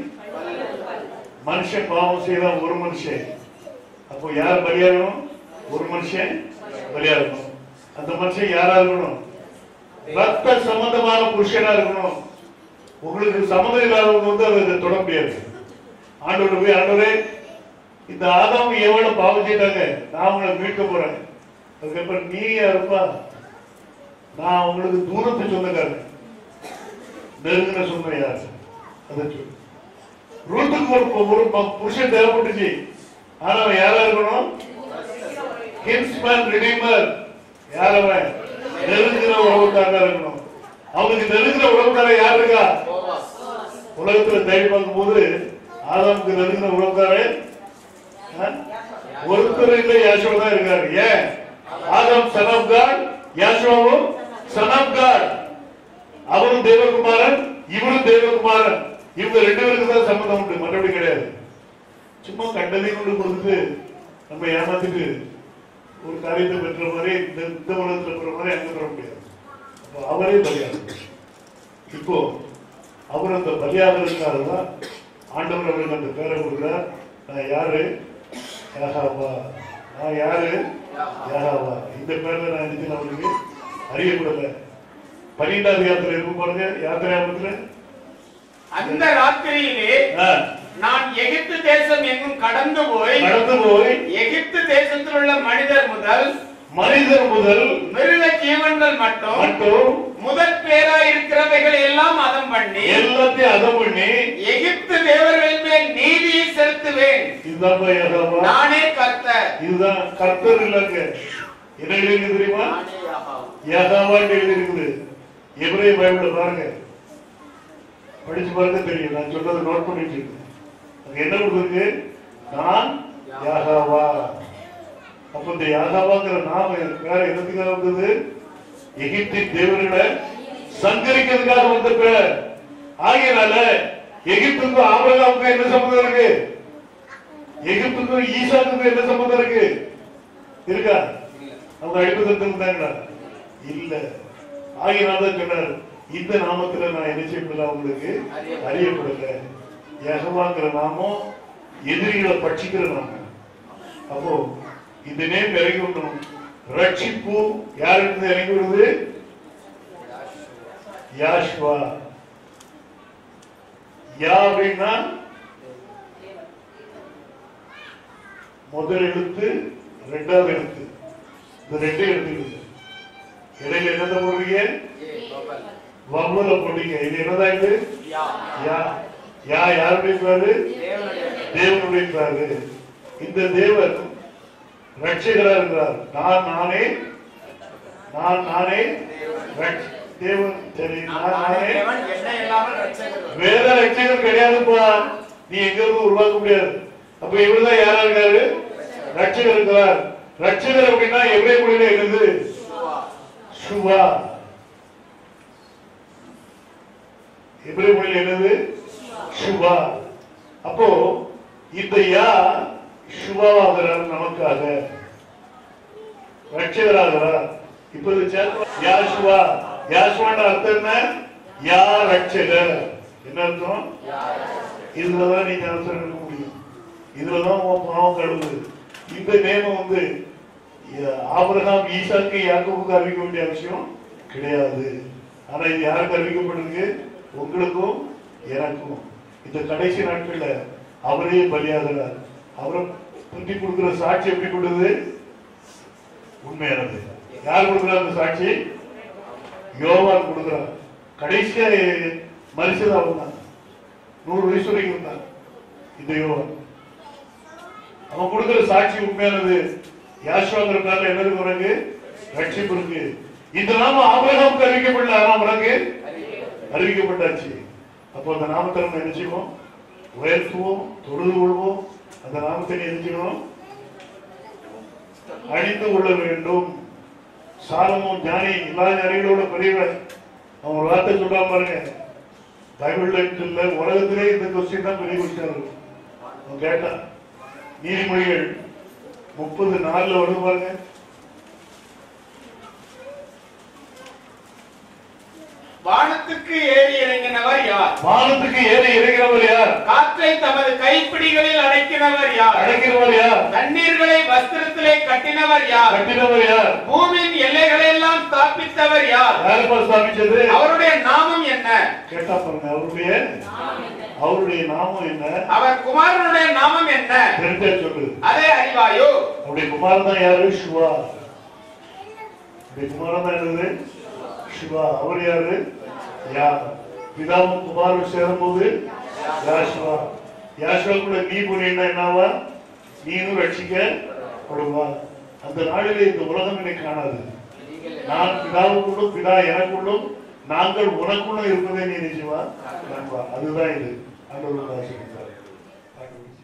மனுஷன் பாவம் செய்தான் ஒரு மனுஷன் அப்போ யார் பலியாகணும் ஒரு மனுஷன் பலியாகணும் அந்த மனுஷன் யாரா இருக்கணும் ரத்த சம்பந்தமான புருஷனா இருக்கணும் உங்களுக்கு சம்மதம் இல்லாதவங்க வந்து அதை தொட முடியாது ஆண்டவர் போய் ஆண்டவரே இந்த ஆதாம் எவ்வளவு பாவம் செய்தாங்க நான் உங்களை மீட்க போறேன் அதுக்கப்புறம் நீ யாருப்பா நான் உங்களுக்கு தூரத்து சொந்தக்காரன் நெருங்கின சொன்ன யார் அதை சொல்லு ரூத்துக்கு ஒரு ஒரு ப- புருஷன் தேவைப்பட்டுச்சு ஆனா அவன் யாரா இருக்கணும் கின்ஸ்மேன் ரிடீமர் யார் அவன் நெருங்கின உறவுக்காரா இருக்கணும் அவனுக்கு நெருங்கின உறவுக்காரர் யார் இருக்கா உலகத்துல தேடி பார்க்கும்போது ஆதாமுக்கு நெருங்கின உறவுக்காரர் ஆ? ஒருத்தர் இல்ல யாசுவா தான் இருக்காரு ஏன் ஆதாம் சன் ஆஃப் காட் யாசுவாவும் சன் ஆஃப் காட் அவரும் தேவகுமாரன் இவரும் தேவகுமாரன் இவங்க ரெண்டு பேருக்கு தான் சம்மந்தம் உண்டு மற்றபடி கிடையாது சும்மா கண்டதையும் கொண்டு கொடுத்து நம்ம ஏமாத்திட்டு ஒரு காரியத்தை பெற்ற மாதிரி இந்த இந்த உலகத்துல பெற மாதிரி அங்க பெற முடியாது அப்போ அவரே பலியாகும் இப்போ அவர் அந்த பலியாகிறதுக்காக தான் ஆண்டவர் அவருக்கு அந்த பேரை கொடுக்கிறார் நான் யாரு யாகாவா நான் யாரு யாகாவா இந்த பேர்ல நான் இதுக்கு அவருக்கு அறியப்படல பன்னிரெண்டாவது யாத்திரை இருக்கும் பாருங்க யாத்திரை ஆபத்துல அந்த ராத்திரியிலே நான் எகிப்து தேசம் எங்கும் கடந்து போய் நடந்து போய் எகிப்து தேசத்தில் உள்ள மனிதர் முதல் மனிதர் முதல் மிருக ஜீவன்கள் மட்டும் மட்டும் முதற் பேரா இருக்கிறவைகளை எல்லாம் அதம் பண்ணி எல்லாத்தையும் அதம் பண்ணி எகிப்து தேவர்களின் மேல் நீதியை செலுத்துவேன் இதுதான் யாகாவா நானே கர்த்தர் இதுதான் கர்த்தர் இல்லைங்க என்ன எழுதி தெரியுமா நானே யெகோவா. யாகாவான்னு எழுதி இருக்குது எபிரேய பைபிள பாருங்க படிச்சு பாருங்க தெரியும் நான் சொல்றதை நோட் பண்ணிட்டு இருக்கேன் அங்க என்ன கொடுத்துருக்கு நான் யாகாவா அப்ப இந்த யாகாவாங்கிற நாம வேற எதுக்காக வந்தது எகிப்தின் தேவர்களை சங்கரிக்கிறதுக்காக வந்த பேர் ஆகையனால எகிப்துக்கும் ஆபிரகாமுக்கும் என்ன சம்பந்தம் இருக்கு எகிப்துக்கும் ஈசாக்குக்கும் என்ன சம்பந்தம் இருக்கு இருக்கா அவங்க அடிப்பதற்கு இருந்தாங்களா இல்ல ஆகியனால தான் சொன்னார் இந்த நாமத்துல நான் என்ன செய்யப்படல உங்களுக்கு அறியப்படல யகவாங்கிற நாமம் எதிரிகளை பட்சிக்கிற நாமம் அப்போ இந்த நேம் இறங்கி விடணும் ரட்சிப்பு யாருக்கு இறங்கி விடுது யாஷ்வா யா அப்படின்னா முதல் எழுத்து ரெண்டாவது எழுத்து இந்த ரெண்டு எழுத்து இடையில என்னத போடுறீங்க வவ்வல போடுறீங்க இது என்னதான் இது யா. யா யா யாருடைய பேரு தேவனுடைய தேவனுடைய பேரு இந்த தேவன் ரட்சகரா இருக்கிறார் நான் நானே நான் நானே ரட்ச- தேவன் சரி நான் நான் நானே நானே தேவன், என்னை இல்லாமல் ரட்சகர் வேற ரட்சகர் கிடையாதுப்பா நீ எங்க இருந்து உருவாக்க முடியாது அப்ப இவருதான் யாரா இருக்காரு ரட்சகர் இருக்கிறார் ரட்சகர் அப்படின்னா எவ்வளவு மொழியில எழுது சுவா எவ்வளவு மொழியில எழுது சுவா அப்போ இந்த யா சுவாவாகிறார் நமக்காக ரட்சகராகிறார் இப்ப இது சேர்த்து யாசுவா யாசுவான்ற அர்த்தம் என்ன யா ரட்சகர் என்ன அர்த்தம் இதுலதான் நீங்க அவசரம் எடுக்க முடியும் இதுலதான் உன் பாவம் கழுவுது இந்த நேமம் வந்து ய- ஆபிரகாம் ஈசாக்கு யாக்கோபுக்கு அறிவிக்க வேண்டிய அவசியம் கிடையாது ஆனா இது யாருக்கு அறிவிக்கப்பட்டிருக்கு உங்களுக்கும் எனக்கும் இந்த கடைசி நாட்கள்ல அவரே பலியாகிறார் அவரை பற்றி கொடுக்கிற சாட்சி எப்படி கொடுக்குது உண்மையானது யார் கொடுக்குறா அந்த சாட்சி யோவான் கொடுக்குறான் கடைசியா மனுஷன் அவன் தான் நூறு வயசு வரைக்கும் இருந்தான் இந்த யோவான் அவன் கொடுக்கிற சாட்சி உண்மையானது யாஸ்வாங்கிற பேர்ல என்ன இருக்கு உனக்கு ரட்சிப்பு இருக்கு இந்த நாம ஆபிரகாமுக்கு அறிவிக்கப்படல ஆனா உனக்கு அறிவிக்கப்பட்டாச்சு அப்போ அந்த நாமத்தை நம்ம என்ன செய்வோம் உயர்த்துவோம் தொழுது கொள்வோம் அந்த நாமத்தை எரிஞ்சிடும் அழிந்து கொள்ள வேண்டும் சாலமும் ஞானி எல்லா ஞானிகளோட பெரியவன் அவன் ஒரு வார்த்தை சொல்றான் பாருங்க பைபிள்ல இல்ல உலகத்திலே இந்த கொஸ்டின் தான் பெரிய கொஸ்டின் இருக்கும் அவன் கேட்டான் நீதிமொழிகள் முப்பது நாலுல வருது பாருங்க வானத்துக்கு ஏறி இறங்கினவர் யார் வானத்துக்கு ஏறி இறங்கிறவர் யார் காற்றை தமது கைப்பிடிகளில் அடைக்கினவர் யார் அடைக்கிறவர் யார் தண்ணீர்களை வஸ்திரத்திலே கட்டினவர் யார் கட்டினவர் யார் பூமியின் எல்லைகளை எல்லாம் ஸ்தாபித்தவர் யார் யாருப்பா ஸ்தாபிச்சது அவருடைய நாமம் என்ன கேட்டா பாருங்க அவருடைய அவருடைய நாமம் என்ன அவர் குமாரனுடைய நாமம் என்ன தெரிஞ்சா சொல்லு அதே அறிவாயோ அப்படி குமாரன் தான் யாரு சிவா அப்படி குமாரன் தான் என்னது சிவா அவர் யாரு யார் பிதாவும் குமாரும் சேரும்போது யாசுவா யாசுவா கூட நீ போனீங்கன்னா என்னவா நீனும் ரட்சிக்கப்படுவா அந்த நாளிலே இந்த உலகம் என்னை காணாது நான் பிதாவுக்குள்ளும் பிதா எனக்குள்ளும் நாங்கள் உனக்குள்ளும் இருப்பதே நீ நிஜமா நண்பா அதுதான் இது ஆண்டவருக்கு ஆசீர்வதித்தார். ஆண்டவருக்கு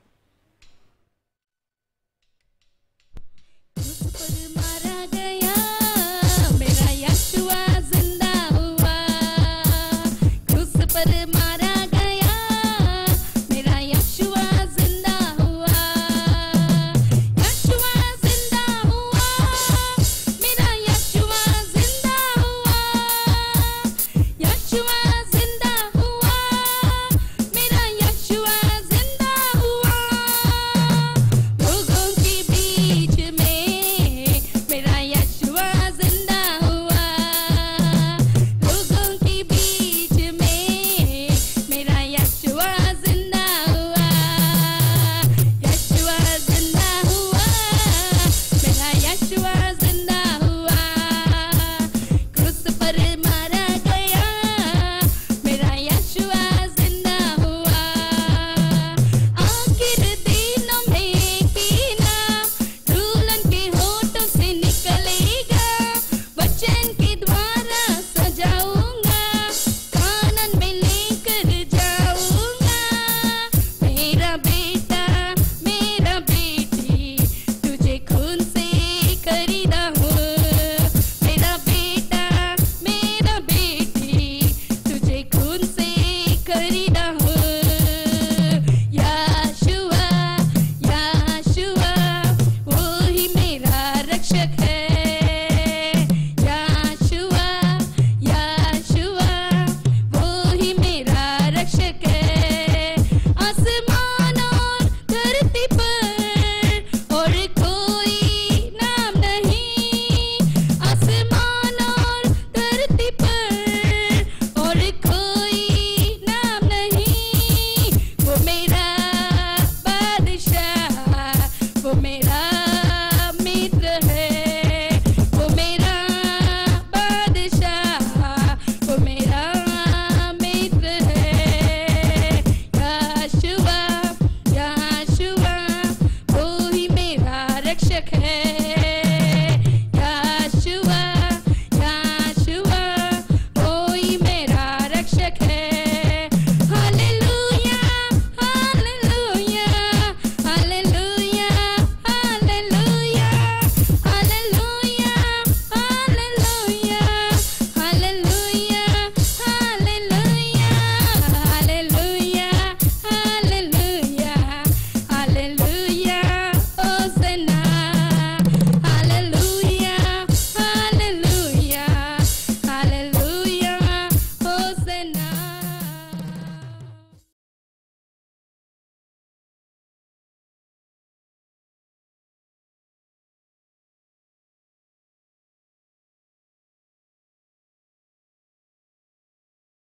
क्रूस पर मारा गया मेरा यीशुआ जिंदा हुआ क्रूस पर